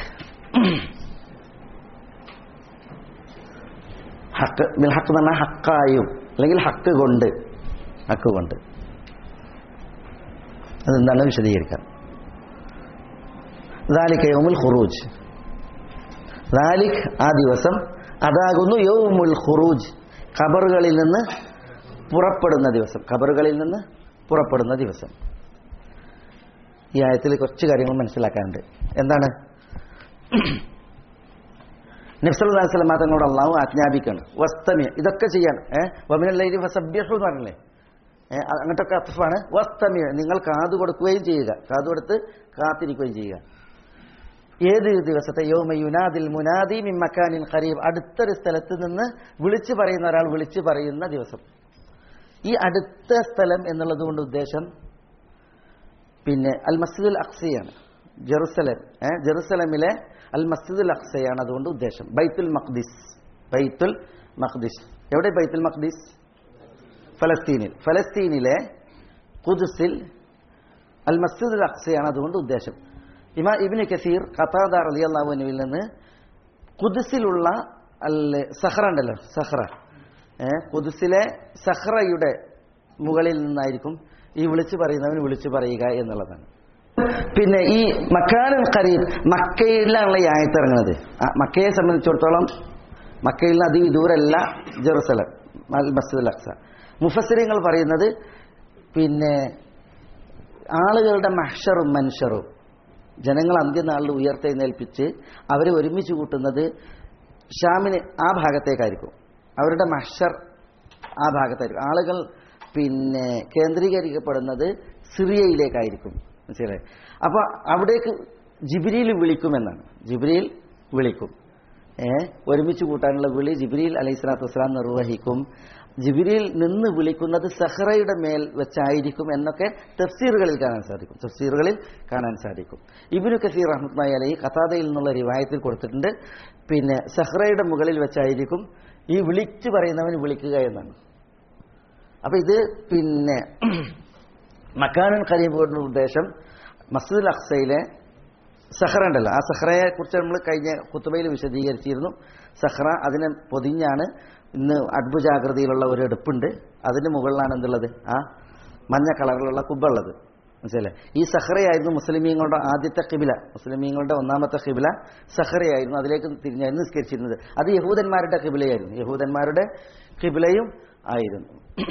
ഹക്ക് ബിൽ ഹക്ക് എന്ന് പറഞ്ഞാൽ ഹക്കായും അല്ലെങ്കിൽ ഹക്ക് കൊണ്ട് ഹക്ക് കൊണ്ട് അതെന്താണ് വിശദീകരിക്കാം ദാലിക് യൗമുൽ ഖുറൂജ് ദാലിക് ആ ദിവസം അതാകുന്നു യൗമുൽ ഖുറൂജ് ഖബറുകളിൽ നിന്ന് പുറപ്പെടുന്ന ദിവസം ഖബറുകളിൽ നിന്ന് പുറപ്പെടുന്ന ദിവസം ഈ ആയത്തിൽ കുറച്ച് കാര്യങ്ങൾ മനസ്സിലാക്കാനുണ്ട് എന്താണ് നബ്സല്ലാ സ്വലം തങ്ങളോട് അള്ളാഹു ആജ്ഞാപിക്കണം വസ്തമിയ ഇതൊക്കെ ചെയ്യാൻ ഏഹ് വമിനല്ലൈരി വസബ്യഹു എന്ന് പറഞ്ഞില്ലേ ഏ, അ- അങ്ങോട്ടൊക്കെ അർത്ഥമാണ് വസ്തമിയ നിങ്ങൾ കാതു കൊടുക്കുകയും ചെയ്യുക കാതു കൊടുത്ത് കാത്തിരിക്കുകയും ചെയ്യുക ഏത് ദിവസത്തെ യോമ യുനാദിൽ മുനാദി മിൻ മക്കാനിൻ ഖരീബ് അടുത്തൊരു സ്ഥലത്ത് നിന്ന് വിളിച്ചു പറയുന്ന ഒരാൾ വിളിച്ചു പറയുന്ന ദിവസം ഈ അടുത്ത സ്ഥലം എന്നുള്ളത് കൊണ്ട് ഉദ്ദേശം പിന്നെ അൽ മസ്ജിദുൽ അക്സയാണ് ജെറുസലേം ഏ, ജെറുസലേമിലെ അൽ മസ്ജിദുൽ അക്സയാണ് അതുകൊണ്ട് ഉദ്ദേശം ബൈത്തുൽ മഖ്ദിസ് ബൈത്തുൽ മഖ്ദിസ് എവിടെ ബൈത്തുൽ മഖ്ദിസ് ഫലസ്തീനിൽ ഫലസ്തീനിലെ കുദുസിൽ അൽ മസ്ജിദ് അൽ അക്സയാണ് അതുകൊണ്ട് ഉദ്ദേശം ഇമാ ഇബിന് കസീർ ഖത്താദാർ അലി അള്ളാഹുനുവിൽ നിന്ന് കുദുസിലുള്ള അൽ സഹ്റ ഉണ്ടല്ലോ സഹ്റ ഏ കുദുസിലെ സഹ്റയുടെ മുകളിൽ നിന്നായിരിക്കും ഈ വിളിച്ചു പറയുന്നവൻ വിളിച്ചു പറയുക എന്നുള്ളതാണ് പിന്നെ ഈ മക്കാനുൽ കരീബ് മക്കയിലാണ് ഈ ആയത്ത് ഇറങ്ങുന്നത് ആ, മക്കയെ സംബന്ധിച്ചിടത്തോളം മക്കയിൽ നിന്ന് അധികം ദൂരല്ല ജെറുസലം അൽ മസ്ജിദ് അക്സ മുഫസ്സിരിങ്ങൾ പറയുന്നത് പിന്നെ ആളുകളുടെ മഹ്ഷറും മനുഷ്യറും ജനങ്ങൾ അന്ത്യനാളിൽ ഉയർത്തെഴുന്നേൽപ്പിച്ച് അവരെ ഒരുമിച്ച് കൂട്ടുന്നത് ഷാമിന് ആ ഭാഗത്തേക്കായിരിക്കും അവരുടെ മഹ്ഷർ ആ ഭാഗത്തായിരിക്കും ആളുകൾ പിന്നെ കേന്ദ്രീകരിക്കപ്പെടുന്നത് സിറിയയിലേക്കായിരിക്കും മനസ്സിലായി അപ്പോൾ അവിടേക്ക് ജിബിരിയിൽ വിളിക്കുമെന്നാണ് ജിബിരിയിൽ വിളിക്കും ഏ ഒരുമിച്ച് കൂട്ടാനുള്ള വിളി ജിബിരിയിൽ അലൈഹി സ്വലാത്തു വസ്സലാം നിർവഹിക്കും ജിബിരിയിൽ നിന്ന് വിളിക്കുന്നത് സഹ്റയുടെ മേൽ വെച്ചായിരിക്കും എന്നൊക്കെ തഫ്സീറുകളിൽ കാണാൻ സാധിക്കും തഫ്സീറുകളിൽ കാണാൻ സാധിക്കും ഇബിനു കസീർ റഹ്മത്മായി അലൈഹി കഥാതയിൽ നിന്നുള്ള റിവായത്തിൽ കൊടുത്തിട്ടുണ്ട് പിന്നെ സഹ്റയുടെ മുകളിൽ വെച്ചായിരിക്കും ഈ വിളിച്ചു പറയുന്നവൻ വിളിക്കുക എന്നാണ് അപ്പൊ ഇത് പിന്നെ മക്കാനുൽ കരീബ് കൊണ്ട് ഉദ്ദേശം മസ്ജിദുൽ അക്സയിലെ സഹ്റ ഉണ്ടല്ലോ ആ സഹ്റയെ കുറിച്ച് നമ്മൾ കഴിഞ്ഞ കുത്തുബയിൽ വിശദീകരിച്ചിരുന്നു സഹ്റ അതിനെ പൊതിഞ്ഞാണ് ഇന്ന് അഡ്ഭുജാകൃതിയിലുള്ള ഒരു എടുപ്പുണ്ട് അതിന് മുകളിലാണ് എന്തുള്ളത് ആ മഞ്ഞ കളറിലുള്ള കുബ്ബ ഉള്ളത് മനസ്സിലല്ലേ ഈ സഹ്റയായിരുന്നു മുസ്ലിമീങ്ങളുടെ ആദ്യത്തെ കിബില മുസ്ലിമീങ്ങളുടെ ഒന്നാമത്തെ കിബില സഹ്റയായിരുന്നു അതിലേക്ക് തിരിഞ്ഞായിരുന്നു നിസ്കരിച്ചിരുന്നത് അത് യഹൂദന്മാരുടെ കിബിലയായിരുന്നു യഹൂദന്മാരുടെ കിബിലയും ആയിരുന്നു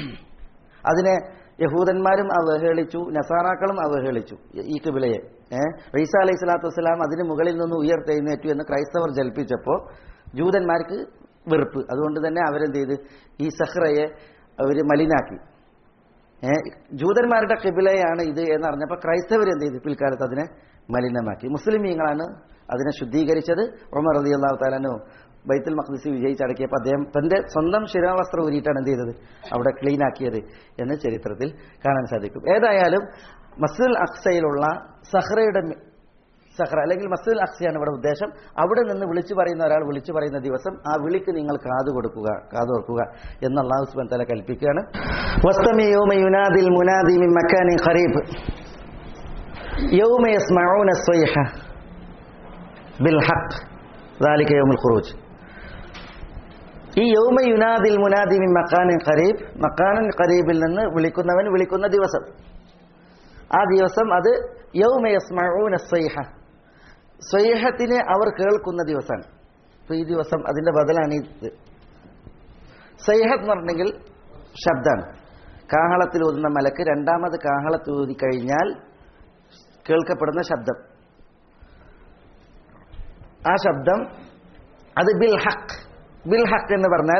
അതിനെ യഹൂദന്മാരും അവഹേളിച്ചു നസാറാക്കളും അവഹേളിച്ചു ഈ കിബിലയെ ഏഹ് റീസ അലൈഹി സ്വലാത്തു വസ്സലാം അതിന് മുകളിൽ നിന്ന് ഉയർത്തെഴുന്നേറ്റു എന്ന് ക്രൈസ്തവർ ജൽപ്പിച്ചപ്പോൾ ജൂതന്മാർക്ക് വെറുപ്പ് അതുകൊണ്ട് തന്നെ അവരെന്ത് ചെയ്ത് ഈ സഹ്റയെ അവർ മലിനാക്കി ഏഹ് ജൂതന്മാരുടെ കിബിലയാണ് ഇത് എന്ന് അറിഞ്ഞപ്പോൾ ക്രൈസ്തവർ എന്ത് ചെയ്തു പിൽക്കാലത്ത് അതിനെ മലിനമാക്കി മുസ്ലിമീങ്ങളാണ് അതിനെ ശുദ്ധീകരിച്ചത് ഉമർ റതി അള്ളാഹു താലാനോ ബൈത്തുൽ മഖ്ദിസ് വിജയിച്ചടക്കിയപ്പോൾ അദ്ദേഹം തന്റെ സ്വന്തം ശിരാവസ്ത്രം ഊരിയിട്ടാണ് എന്ത് ചെയ്തത് അവിടെ ക്ലീൻ ആക്കിയത് എന്ന് ചരിത്രത്തിൽ കാണാൻ സാധിക്കും ഏതായാലും മസ്ജിദുൽ അക്സയിലുള്ള സഹ്റയുടെ മി- സഹ്റ അല്ലെങ്കിൽ മസ്ജിദുൽ അക്സയാണ് ഇവിടെ ഉദ്ദേശം അവിടെ നിന്ന് വിളിച്ചു പറയുന്ന ഒരാൾ വിളിച്ചു പറയുന്ന ദിവസം ആ വിളിക്ക് നിങ്ങൾ കാതു കൊടുക്കുക കാതു കൊടുക്കുക എന്ന് അള്ളാഹു സുബാൻ തല കൽപ്പിക്കുകയാണ് വസ്തമി യൗമ യുനാദിൽ മുനാദി മിൻ മക്കാനിൻ ഖരീബ് യൗമ യസ്മഊന സ്വൈഹ ബിൽ ഹഖ് ذلك يوم الخروج ഈ യൗമ യുനാദിൽ മുനാദി മിൻ മക്കാനിൻ ഖരീബ് മക്കാനിൻ ഖരീബിൽ നിന്ന് വിളിക്കുന്നവൻ വിളിക്കുന്ന ദിവസം ആ ദിവസം അത് യൗമ യസ്മഊന സ്വൈഹ സ്വൈഹത്തിനെ അവർ കേൾക്കുന്ന ദിവസമാണ് അപ്പൊ ഈ ദിവസം അതിന്റെ ബദലാണ് ഇത് സൈഹത്ത് എന്ന് പറഞ്ഞെങ്കിൽ ശബ്ദമാണ് കാഹളത്തിൽ ഊതുന്ന മലക്ക് രണ്ടാമത് കാഹളത്തിൽ ഊതി കഴിഞ്ഞാൽ കേൾക്കപ്പെടുന്ന ശബ്ദം ആ ശബ്ദം അത് ബിൽ ഹക്ക് ബിൽ ഹക്ക് എന്ന് പറഞ്ഞാൽ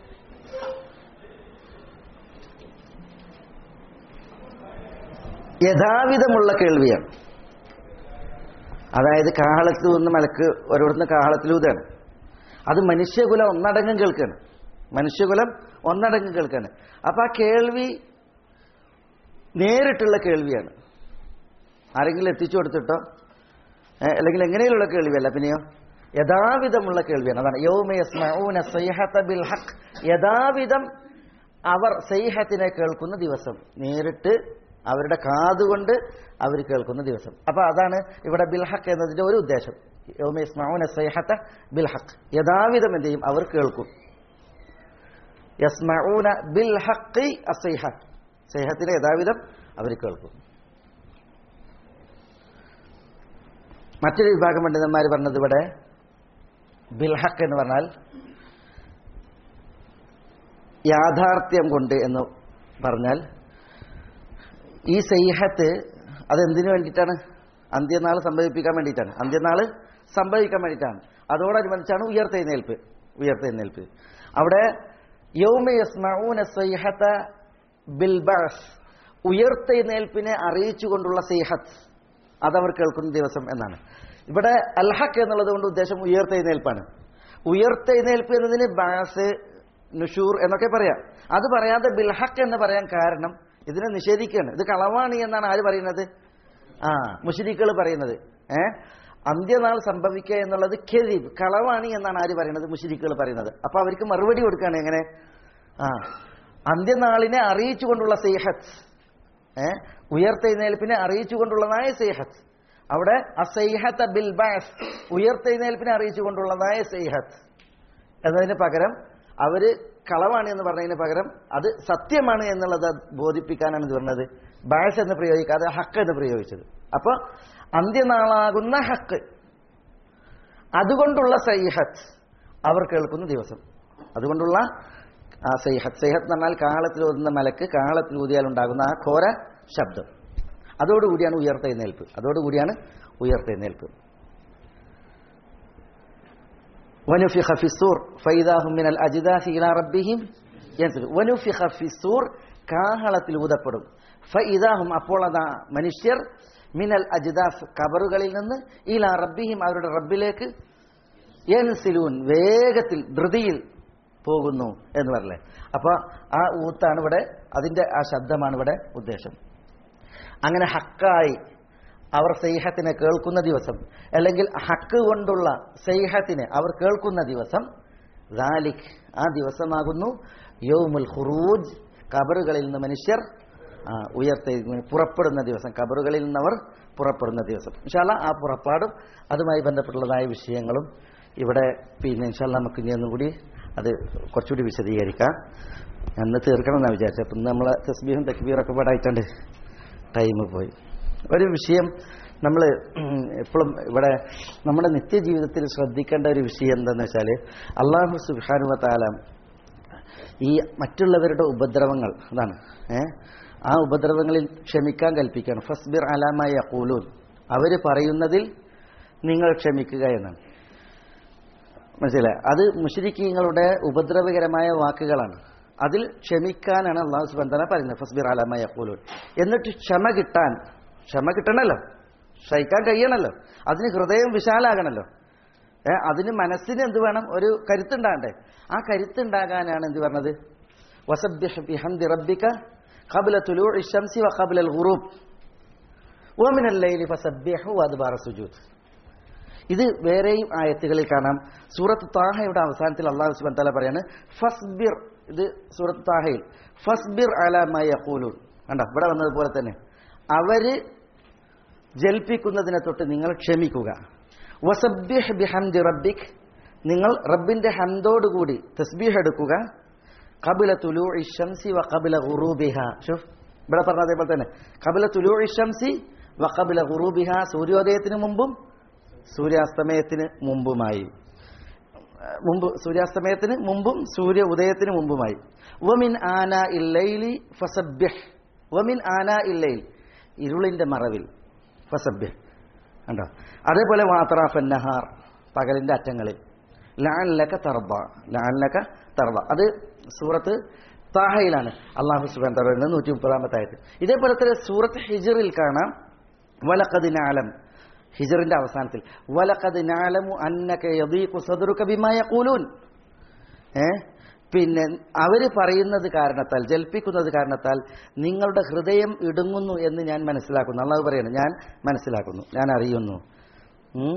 യഥാവിധമുള്ള കേൾവിയാണ് അതായത് കാഹളത്തിൽ നിന്ന് മലക്ക് ഓരോരുത്തർ കാഹളത്തിലൂതാണ് അത് മനുഷ്യകുലം ഒന്നടങ്കം കേൾക്കാണ് മനുഷ്യകുലം ഒന്നടങ്കം കേൾക്കാണ് അപ്പൊ ആ കേൾവി നേരിട്ടുള്ള കേൾവിയാണ് ആരെങ്കിലും എത്തിച്ചു കൊടുത്തിട്ടോ ഏ, അല്ലെങ്കിൽ എങ്ങനെയുള്ള കേൾവിയല്ല പിന്നെയോ യഥാവിധമുള്ള കേൾവിയാണ് അതാണ് യൗമയസ്മഊന സൈഹത ബിൽ ഹഖ് യഥാവിധം അവർ സൈഹത്തിനെ കേൾക്കുന്ന ദിവസം നേരിട്ട് അവരുടെ കാതുകൊണ്ട് അവർ കേൾക്കുന്ന ദിവസം അപ്പൊ അതാണ് ഇവിടെ ബിൽ ഹഖ് എന്നതിന്റെ ഒരു ഉദ്ദേശം യൗമയസ്മഊന സൈഹത ബിൽ ഹഖ് യഥാവിധം എന്ത് ചെയ്യും അവർ കേൾക്കും യസ്മഊന ബിൽ ഹഖി അസൈഹ സൈഹത്തിനെ യഥാവിധം അവർ കേൾക്കും മറ്റൊരു വിഭാഗം പണ്ഡിതന്മാർ പറഞ്ഞത് ഇവിടെ ബിൽഹക്ക് എന്ന് പറഞ്ഞാൽ യാഥാർത്ഥ്യം കൊണ്ട് എന്ന് പറഞ്ഞാൽ ഈ സൈഹത്ത് അതെന്തിനു വേണ്ടിയിട്ടാണ് അന്ത്യനാൾ സംഭവിപ്പിക്കാൻ വേണ്ടിയിട്ടാണ് അന്ത്യനാൾ സംഭവിക്കാൻ വേണ്ടിയിട്ടാണ് അതോടനുബന്ധിച്ചാണ് ഉയർത്തെഴുന്നേൽപ്പ് ഉയർത്തെഴുന്നേൽപ്പ് അവിടെ യൗമ യസ്മഊന സൈഹത ബിൽ ബഅസ് ഉയർത്തെഴുന്നേൽപ്പിനെ അറിയിച്ചുകൊണ്ടുള്ള സൈഹത്ത് അതവർ കേൾക്കുന്ന ദിവസം എന്നാണ് ഇവിടെ അൽഹക്ക് എന്നുള്ളത് കൊണ്ട് ഉദ്ദേശം ഉയർത്തെഴുന്നേൽപ്പാണ് ഉയർത്തെഴുന്നേൽപ്പ് എന്നതിന് ബാസ് നുഷൂർ എന്നൊക്കെ പറയാം അത് പറയാതെ ബിൽഹക്ക് എന്ന് പറയാൻ കാരണം ഇതിനെ നിഷേധിക്കുകയാണ് ഇത് കളവാണ് എന്നാണ് ആര് പറയുന്നത് ആ മുഷരിക്കുകൾ പറയുന്നത് ഏ അന്ത്യനാൾ സംഭവിക്കുക എന്നുള്ളത് കെരീബ് കളവാണ് എന്നാണ് ആര് പറയുന്നത് മുഷിരിക്കുകൾ പറയുന്നത് അപ്പൊ അവർക്ക് മറുപടി കൊടുക്കുകയാണ് എങ്ങനെ ആ അന്ത്യനാളിനെ അറിയിച്ചുകൊണ്ടുള്ള സേഹത്ത് ഏ ഉയർത്തെഴുന്നേൽപ്പിനെ അറിയിച്ചുകൊണ്ടുള്ളതായ സേഹത്ത് അവിടെ അസൈഹത്ത് ബിൽ ബാസ് ഉയർത്തെഴുന്നേൽപ്പിനെ അറിയിച്ചുകൊണ്ടുള്ളതായ സൈഹത്ത് എന്നതിന് പകരം അവര് കളവാണ് എന്ന് പറഞ്ഞതിന് പകരം അത് സത്യമാണ് എന്നുള്ളത് ബോധിപ്പിക്കാനാണ് ഇത് പറഞ്ഞത് ബാസ് എന്ന് പ്രയോഗിക്കാതെ ഹക്ക് എന്ന് പ്രയോഗിച്ചത് അപ്പൊ അന്ത്യനാളാകുന്ന ഹക്ക് അതുകൊണ്ടുള്ള സൈഹത്ത് അവർ കേൾക്കുന്ന ദിവസം അതുകൊണ്ടുള്ള ആ സൈഹത്ത് സൈഹത്ത് എന്ന് പറഞ്ഞാൽ കാളത്തിൽ ഓതുന്ന മലക്ക് കാളത്തിൽ ഊതിയാൽ ഉണ്ടാകുന്ന ആ ഘോര ശബ്ദം അതോടുകൂടിയാണ് ഉയർത്തെഴുന്നേൽപ്പ് അതോടുകൂടിയാണ് ഉയർത്തെഴുന്നേൽപ്പ് ونفخ في الصور فإذا هم من الأجداث إلى ربهم ينسلون ونفخ في الصور കാഹളത്തിൽ ഊതപ്പെടും ഫഇദാഹും അപ്പോൾ അതാ മനുഷ്യർ മിനൽ അജിദാഫ് കബറുകളിൽ നിന്ന് ഇലാ റബ്ബിഹിം അവരുടെ റബ്ബിലേക്ക് യൻസിലൂൻ വേഗത്തിൽ ധൃതിയിൽ പോകുന്നു എന്ന് പറഞ്ഞേ അപ്പൊ ആ ഊത്താണ് ഇവിടെ അതിന്റെ ആ ശബ്ദമാണ് ഇവിടെ ഉദ്ദേശം അങ്ങനെ ഹക്കായി അവർ സൈഹത്തിനെ കേൾക്കുന്ന ദിവസം അല്ലെങ്കിൽ ഹക്ക് കൊണ്ടുള്ള സൈഹത്തിനെ അവർ കേൾക്കുന്ന ദിവസം ദാലിക് ആ ദിവസമാകുന്നു യൗമുൽ ഖുറൂജ് കബറുകളിൽ നിന്ന് മനുഷ്യർ ആ, ഉയർത്തെ പുറപ്പെടുന്ന ദിവസം കബറുകളിൽ നിന്നവർ പുറപ്പെടുന്ന ദിവസം ഇൻഷാല്ല ആ പുറപ്പാടും അതുമായി ബന്ധപ്പെട്ടുള്ളതായ വിഷയങ്ങളും ഇവിടെ പിന്നെ ഇൻഷാല്ല നമുക്ക് ഇനി ഒന്നും കൂടി അത് കുറച്ചുകൂടി വിശദീകരിക്കാം അന്ന് തീർക്കണം എന്നാണ് വിചാരിച്ചത് അപ്പം നമ്മളെ തസ്ബീഹും തക്ബീറൊക്കെ പാടായിട്ടുണ്ട് ടൈം പോയി ഒരു വിഷയം നമ്മൾ എപ്പോഴും ഇവിടെ നമ്മുടെ നിത്യജീവിതത്തിൽ ശ്രദ്ധിക്കേണ്ട ഒരു വിഷയം എന്താണെന്ന് വെച്ചാൽ അള്ളാഹു സുബാനുവത്താല ഈ മറ്റുള്ളവരുടെ ഉപദ്രവങ്ങൾ അതാണ് ഏ ആ ഉപദ്രവങ്ങളിൽ ക്ഷമിക്കാൻ കൽപ്പിക്കുകയാണ് ഫസ്ബിർ അലാമായ യഖൂലൂൻ അവർ പറയുന്നതിൽ നിങ്ങൾ ക്ഷമിക്കുക എന്നാണ് മനസ്സിലായി അത് മുഷരിക്കീങ്ങളുടെ ഉപദ്രവകരമായ വാക്കുകളാണ് അതിൽ ക്ഷമിക്കാനാണ് അള്ളാഹു സുബന്ധന പറയുന്നത് ഫസ്ബിർ അലാമായ യഖൂലൂൻ എന്നിട്ട് ക്ഷമ കിട്ടാൻ ക്ഷമ കിട്ടണമല്ലോ സഹിക്കാൻ കഴിയണമല്ലോ അതിന് ഹൃദയം വിശാലാകണമല്ലോ ഏ അതിന് മനസ്സിന് എന്ത് വേണം ഒരു കരുത്തുണ്ടാകണ്ടേ ആ കരുത്തുണ്ടാകാനാണ് എന്ത് പറഞ്ഞത് വസബ്ബിഹ് ബിഹംദി റബ്ബിക ഖബ്ല തുലൂഇ ശംസി വ ഖബ്ല അൽ ഖുറൂബ് വമിന ലൈലി ഫസബ്ബിഹു വഅദ്ബാറ സുജൂദ് ഇത് വേറെയും ആയത്തുകളിൽ കാണാം സൂറത്ത് താഹയുടെ അവസാനത്തിൽ അള്ളാഹു സുബ്ഹാനഹു തആല പറയാണ് ഫസ്ബിർ ഇത് സൂറത്ത് താഹയിൽ ഫസ്ബിർ അലാ മാ യഖൂലൂൻ കണ്ടോ ഇവിടെ വന്നതുപോലെ തന്നെ അവര് ജൽപ്പിക്കുന്നതിനെ തൊട്ട് നിങ്ങൾ ക്ഷമിക്കുക വസബ്ബിഹ് ബിഹംദി റബ്ബിക് നിങ്ങൾ റബ്ബിന്റെ ഹംദോടുകൂടി തസ്ബീഹ് എടുക്കുക കബില തുലൂ ഷംസി വ കബില ഗുറൂബിഹ ഷുഫ് ഇവിടെ പറഞ്ഞ അതേപോലെ തന്നെ കബില തുലൂ ഷംസി വ കബില ഗുറൂബിഹ സൂര്യോദയത്തിന് മുമ്പും സൂര്യാസ്തമയത്തിന് മുമ്പുമായി മുമ്പ് സൂര്യാസ്തമയത്തിന് മുമ്പും സൂര്യ ഉദയത്തിന് മുമ്പുമായി വമിൻ ആന ഇല്ലൈലി ഫസബ്യഹ് വമിൻ ആന ഇല്ലൈൽ ഇരുളിന്റെ മറവിൽ ഫസബ്യഹ് കണ്ടോ അതേപോലെ വാത്രാഫൻ നഹാർ പകലിന്റെ അറ്റങ്ങളിൽ ലാൻലക തർബ ലാൻലക തർബ അത് സൂറത്ത് താഹയിലാണ് അള്ളാഹു സുബാൻ പറയുന്നത് നൂറ്റി മുപ്പതാമത്തെ ആയത് ഇതേപോലെ തന്നെ സൂറത്ത് ഹിജറിൽ കാണാം വലഖദ് നാലം ഹിജറിന്റെ അവസാനത്തിൽ വലഖദ് നാലമു അന്നക യദീഖു സദ്റുക ബിമാ യഖൂലൂൻ ഏ പിന്നെ അവര് പറയുന്നത് കാരണത്താൽ ജൽപ്പിക്കുന്നത് കാരണത്താൽ നിങ്ങളുടെ ഹൃദയം ഇടുങ്ങുന്നു എന്ന് ഞാൻ മനസ്സിലാക്കുന്നു അള്ളാഹു പറയാണ് ഞാൻ മനസ്സിലാക്കുന്നു ഞാൻ അറിയുന്നു ഉം.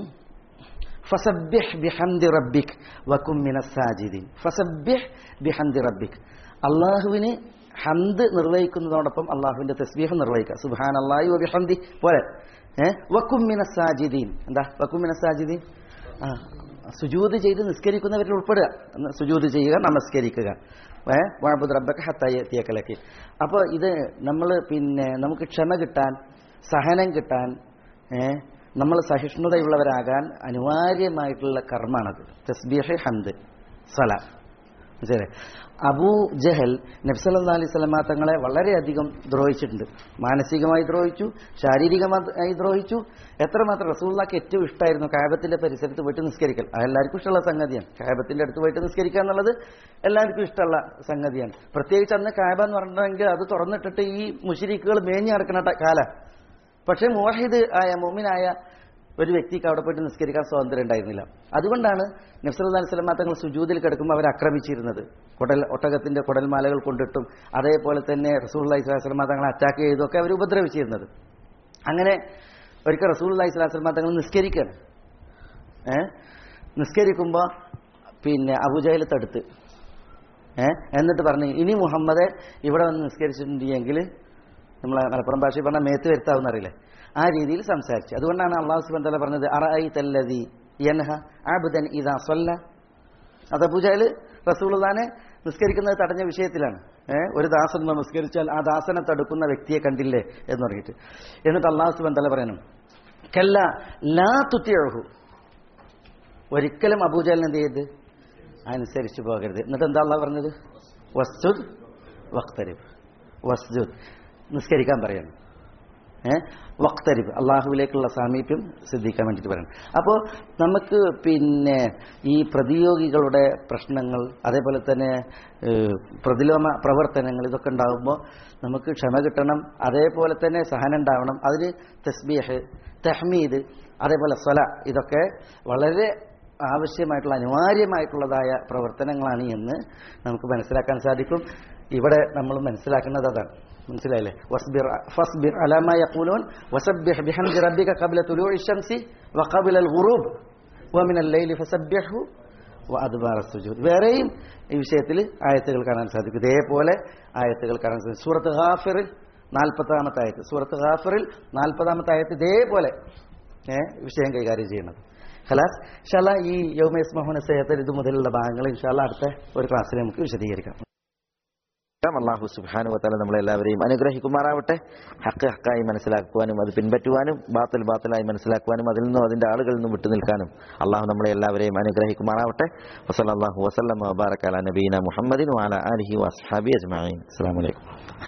ഫസബ്ബിഹ് ബിഹംദി റബ്ബിക് വകും മിനസ് സാജിദീൻ ഫസബ്ബിഹ് ബിഹംദി റബ്ബിക് അള്ളാഹുവിന് ഹന്ത് നിർവഹിക്കുന്നതോടൊപ്പം അള്ളാഹുവിന്റെ തസ്ബീഹ് നിർവഹിക്കുക സുബാൻ അള്ളാഹി വബിഹന്തി പോലെ ഏഹ് വക്കും മിനസ് സാജിദീൻ എന്താ വക്കും മിനസ് സാജിദീൻ ആ സുജൂത് ചെയ്ത് നിസ്കരിക്കുന്നവരിൽ ഉൾപ്പെടുക എന്ന് സുജൂത് ചെയ്യുക നമസ്കരിക്കുക ഏ വാബുദ് റബ്ബക്ക് ഹത്തായത്തിയക്കലക്ക് അപ്പോൾ ഇത് നമ്മൾ പിന്നെ നമുക്ക് ക്ഷമ കിട്ടാൻ സഹനം കിട്ടാൻ ഏ നമ്മൾ സഹിഷ്ണുതയുള്ളവരാകാൻ അനിവാര്യമായിട്ടുള്ള കർമ്മമാണത് തസ്ബീഹ് ഹന്ത് സലാം മനസ്സിലായി അബൂ ജഹൽ നബ്സല്ലാ അലൈഹി സ്വലമ തങ്ങളെ വളരെയധികം ദ്രോഹിച്ചിട്ടുണ്ട് മാനസികമായി ദ്രോഹിച്ചു ശാരീരികമായി ദ്രോഹിച്ചു എത്രമാത്രം റസൂള്ളാക്ക് ഏറ്റവും ഇഷ്ടമായിരുന്നു കാബത്തിന്റെ പരിസരത്ത് പോയിട്ട് നിസ്കരിക്കൽ അത് എല്ലാവർക്കും ഇഷ്ടമുള്ള സംഗതിയാണ് കാബത്തിന്റെ അടുത്ത് പോയിട്ട് നിസ്കരിക്കുക എന്നുള്ളത് എല്ലാവർക്കും ഇഷ്ടമുള്ള സംഗതിയാണ് പ്രത്യേകിച്ച് അന്ന് കാബ എന്ന് പറഞ്ഞിട്ടുണ്ടെങ്കിൽ അത് തുറന്നിട്ടിട്ട് ഈ മുഷിരിക്കുകൾ മേഞ്ഞു നടക്കുന്ന ട- കാല പക്ഷേ മോഹിദ് ആയ മോമിനായ ഒരു വ്യക്തിക്ക് അവിടെ പോയിട്ട് നിസ്കരിക്കാൻ സ്വാതന്ത്ര്യം ഉണ്ടായിരുന്നില്ല അതുകൊണ്ടാണ് നബ്സല്ലാ അലൈഹി സ്വലമ തങ്ങൾ സുജൂതിൽ കിടക്കുമ്പോൾ അവർ ആക്രമിച്ചിരുന്നത് കുടൽ ഒട്ടകത്തിന്റെ കുടൽമാലകൾ കൊണ്ടിട്ടും അതേപോലെ തന്നെ റസൂൽ അലൈഹി സ്വലാസ്ലമ തങ്ങളെ അറ്റാക്ക് ചെയ്തൊക്കെ അവർ ഉപദ്രവിച്ചിരുന്നത് അങ്ങനെ ഒരിക്കൽ റസൂൽ അലൈഹി സ്വലാസ്ലമ തങ്ങൾ നിസ്കരിക്കുകയാണ് ഏ നിസ്കരിക്കുമ്പോൾ പിന്നെ അബുജഹൽ തടുത്ത് ഏ എന്നിട്ട് പറഞ്ഞു ഇനി മുഹമ്മദ് ഇവിടെ വന്ന് നിസ്കരിച്ചിട്ടുണ്ടെങ്കിൽ നമ്മളെ മലപ്പുറം ഭാഷയിൽ പറഞ്ഞാൽ മേത്ത് വരുത്താവുന്ന അറിയില്ലേ ആ രീതിയിൽ സംസാരിച്ചു അതുകൊണ്ടാണ് അള്ളാഹു സുബൻ തല പറഞ്ഞത് അറൈ തല്ലതി യൻഹ ആബുദൻ ഇതാ സൊല്ല അത് അബൂജഹൽ റസൂൽദാനെ നിസ്കരിക്കുന്നത് തടഞ്ഞ വിഷയത്തിലാണ് ഏഹ് ഒരു ദാസൻ ഒന്ന് നിസ്കരിച്ചാൽ ആ ദാസനെ തടുക്കുന്ന വ്യക്തിയെ കണ്ടില്ലേ എന്ന് പറഞ്ഞിട്ട് എന്നിട്ട് അള്ളാഹു സുബൻ തല പറയണം കല്ല ലാ തുത്തിയഴഹു ഒരിക്കലും അബൂജഹലിന് എന്ത് ചെയ്ത് അനുസരിച്ച് പോകരുത് എന്നിട്ട് എന്താ അള്ളാഹ് പറഞ്ഞത് വസ്തുദ് വക്തരിബ് വസ്തുദ് നിസ്കരിക്കാൻ പറയണം ഏഹ് വക്തരിബ് അള്ളാഹുവിലേക്കുള്ള സാമീപ്യം സിദ്ധിക്കാൻ വേണ്ടിയിട്ട് പറയണം അപ്പോൾ നമുക്ക് പിന്നെ ഈ പ്രതിയോഗികളുടെ പ്രശ്നങ്ങൾ അതേപോലെ തന്നെ ഏഹ്, പ്രതിലോമ പ്രവർത്തനങ്ങൾ ഇതൊക്കെ ഉണ്ടാകുമ്പോൾ നമുക്ക് ക്ഷമ കിട്ടണം അതേപോലെ തന്നെ സഹനം ഉണ്ടാവണം അതിന് തസ്ബീഹ് തഹ്മീദ് അതേപോലെ സ്വല ഇതൊക്കെ വളരെ ആവശ്യമായിട്ടുള്ള അനിവാര്യമായിട്ടുള്ളതായ പ്രവർത്തനങ്ങളാണ് എന്ന് നമുക്ക് മനസ്സിലാക്കാൻ സാധിക്കും ഇവിടെ നമ്മൾ മനസ്സിലാക്കുന്നത് അതാണ് മനസ്സിലായില്ലേ വസ്ബിർ ഫസ്ബിർ അലാമ യഖൂലൂൻ വസബ്ബിഹ് ബിഹംദി റബ്ബിക ഖബ്ല തുലൂഇ ശംസി വഖബ്ല അൽ ഗുറൂബ് വമിന അൽ-ലൈലി ഫസബ്ബിഹു വഅദ്ബാറ സുജൂദ് വേറെയും ഈ വിഷയത്തിൽ ആയത്തുകൾ കാണാൻ സാധിക്കും ഇതേപോലെ ആയത്തുകൾ കാണാൻ സാധിക്കും സൂറത്ത് ഗാഫിറിൽ നാൽപ്പതാമത്തെ ആയത്ത് സൂറത്ത് ഗാഫിറിൽ നാൽപ്പതാമത്തെ ആയത്ത് ഇതേപോലെ ഏ, വിഷയം കൈകാര്യം ചെയ്യുന്നത് ഖലാസ് ഇൻഷാല്ല ഈ യൗമേസ് മോഹന സേഹത്തിൽ ഇത് മുതലുള്ള ഭാഗങ്ങൾ ഇൻഷാല്ല അടുത്ത ഒരു ക്ലാസ്സിൽ നമുക്ക് വിശദീകരിക്കാം അള്ളാഹു സുബാനു വത്താല നമ്മളെല്ലാവരെയും അനുഗ്രഹിക്കുമാറാവട്ടെ ഹക്ക് ഹക്കായി മനസ്സിലാക്കുവാനും അത് പിൻപറ്റുവാനും ബാത്തിൽ ബാത്തിലായി മനസ്സിലാക്കുവാനും അതിൽ നിന്നും അതിന്റെ ആളുകളിൽ നിന്നും വിട്ടുനിൽക്കാനും അള്ളാഹു നമ്മളെ എല്ലാവരെയും അനുഗ്രഹിക്കുമാറാവട്ടെ വസല്ലാഹു വസ്ലം വബാറക്കാല നബീന മുഹമ്മദിൻ വാല അലഹി വസ്ഹാബി അജ്മാൻ അസ്സാം വലൈക്കും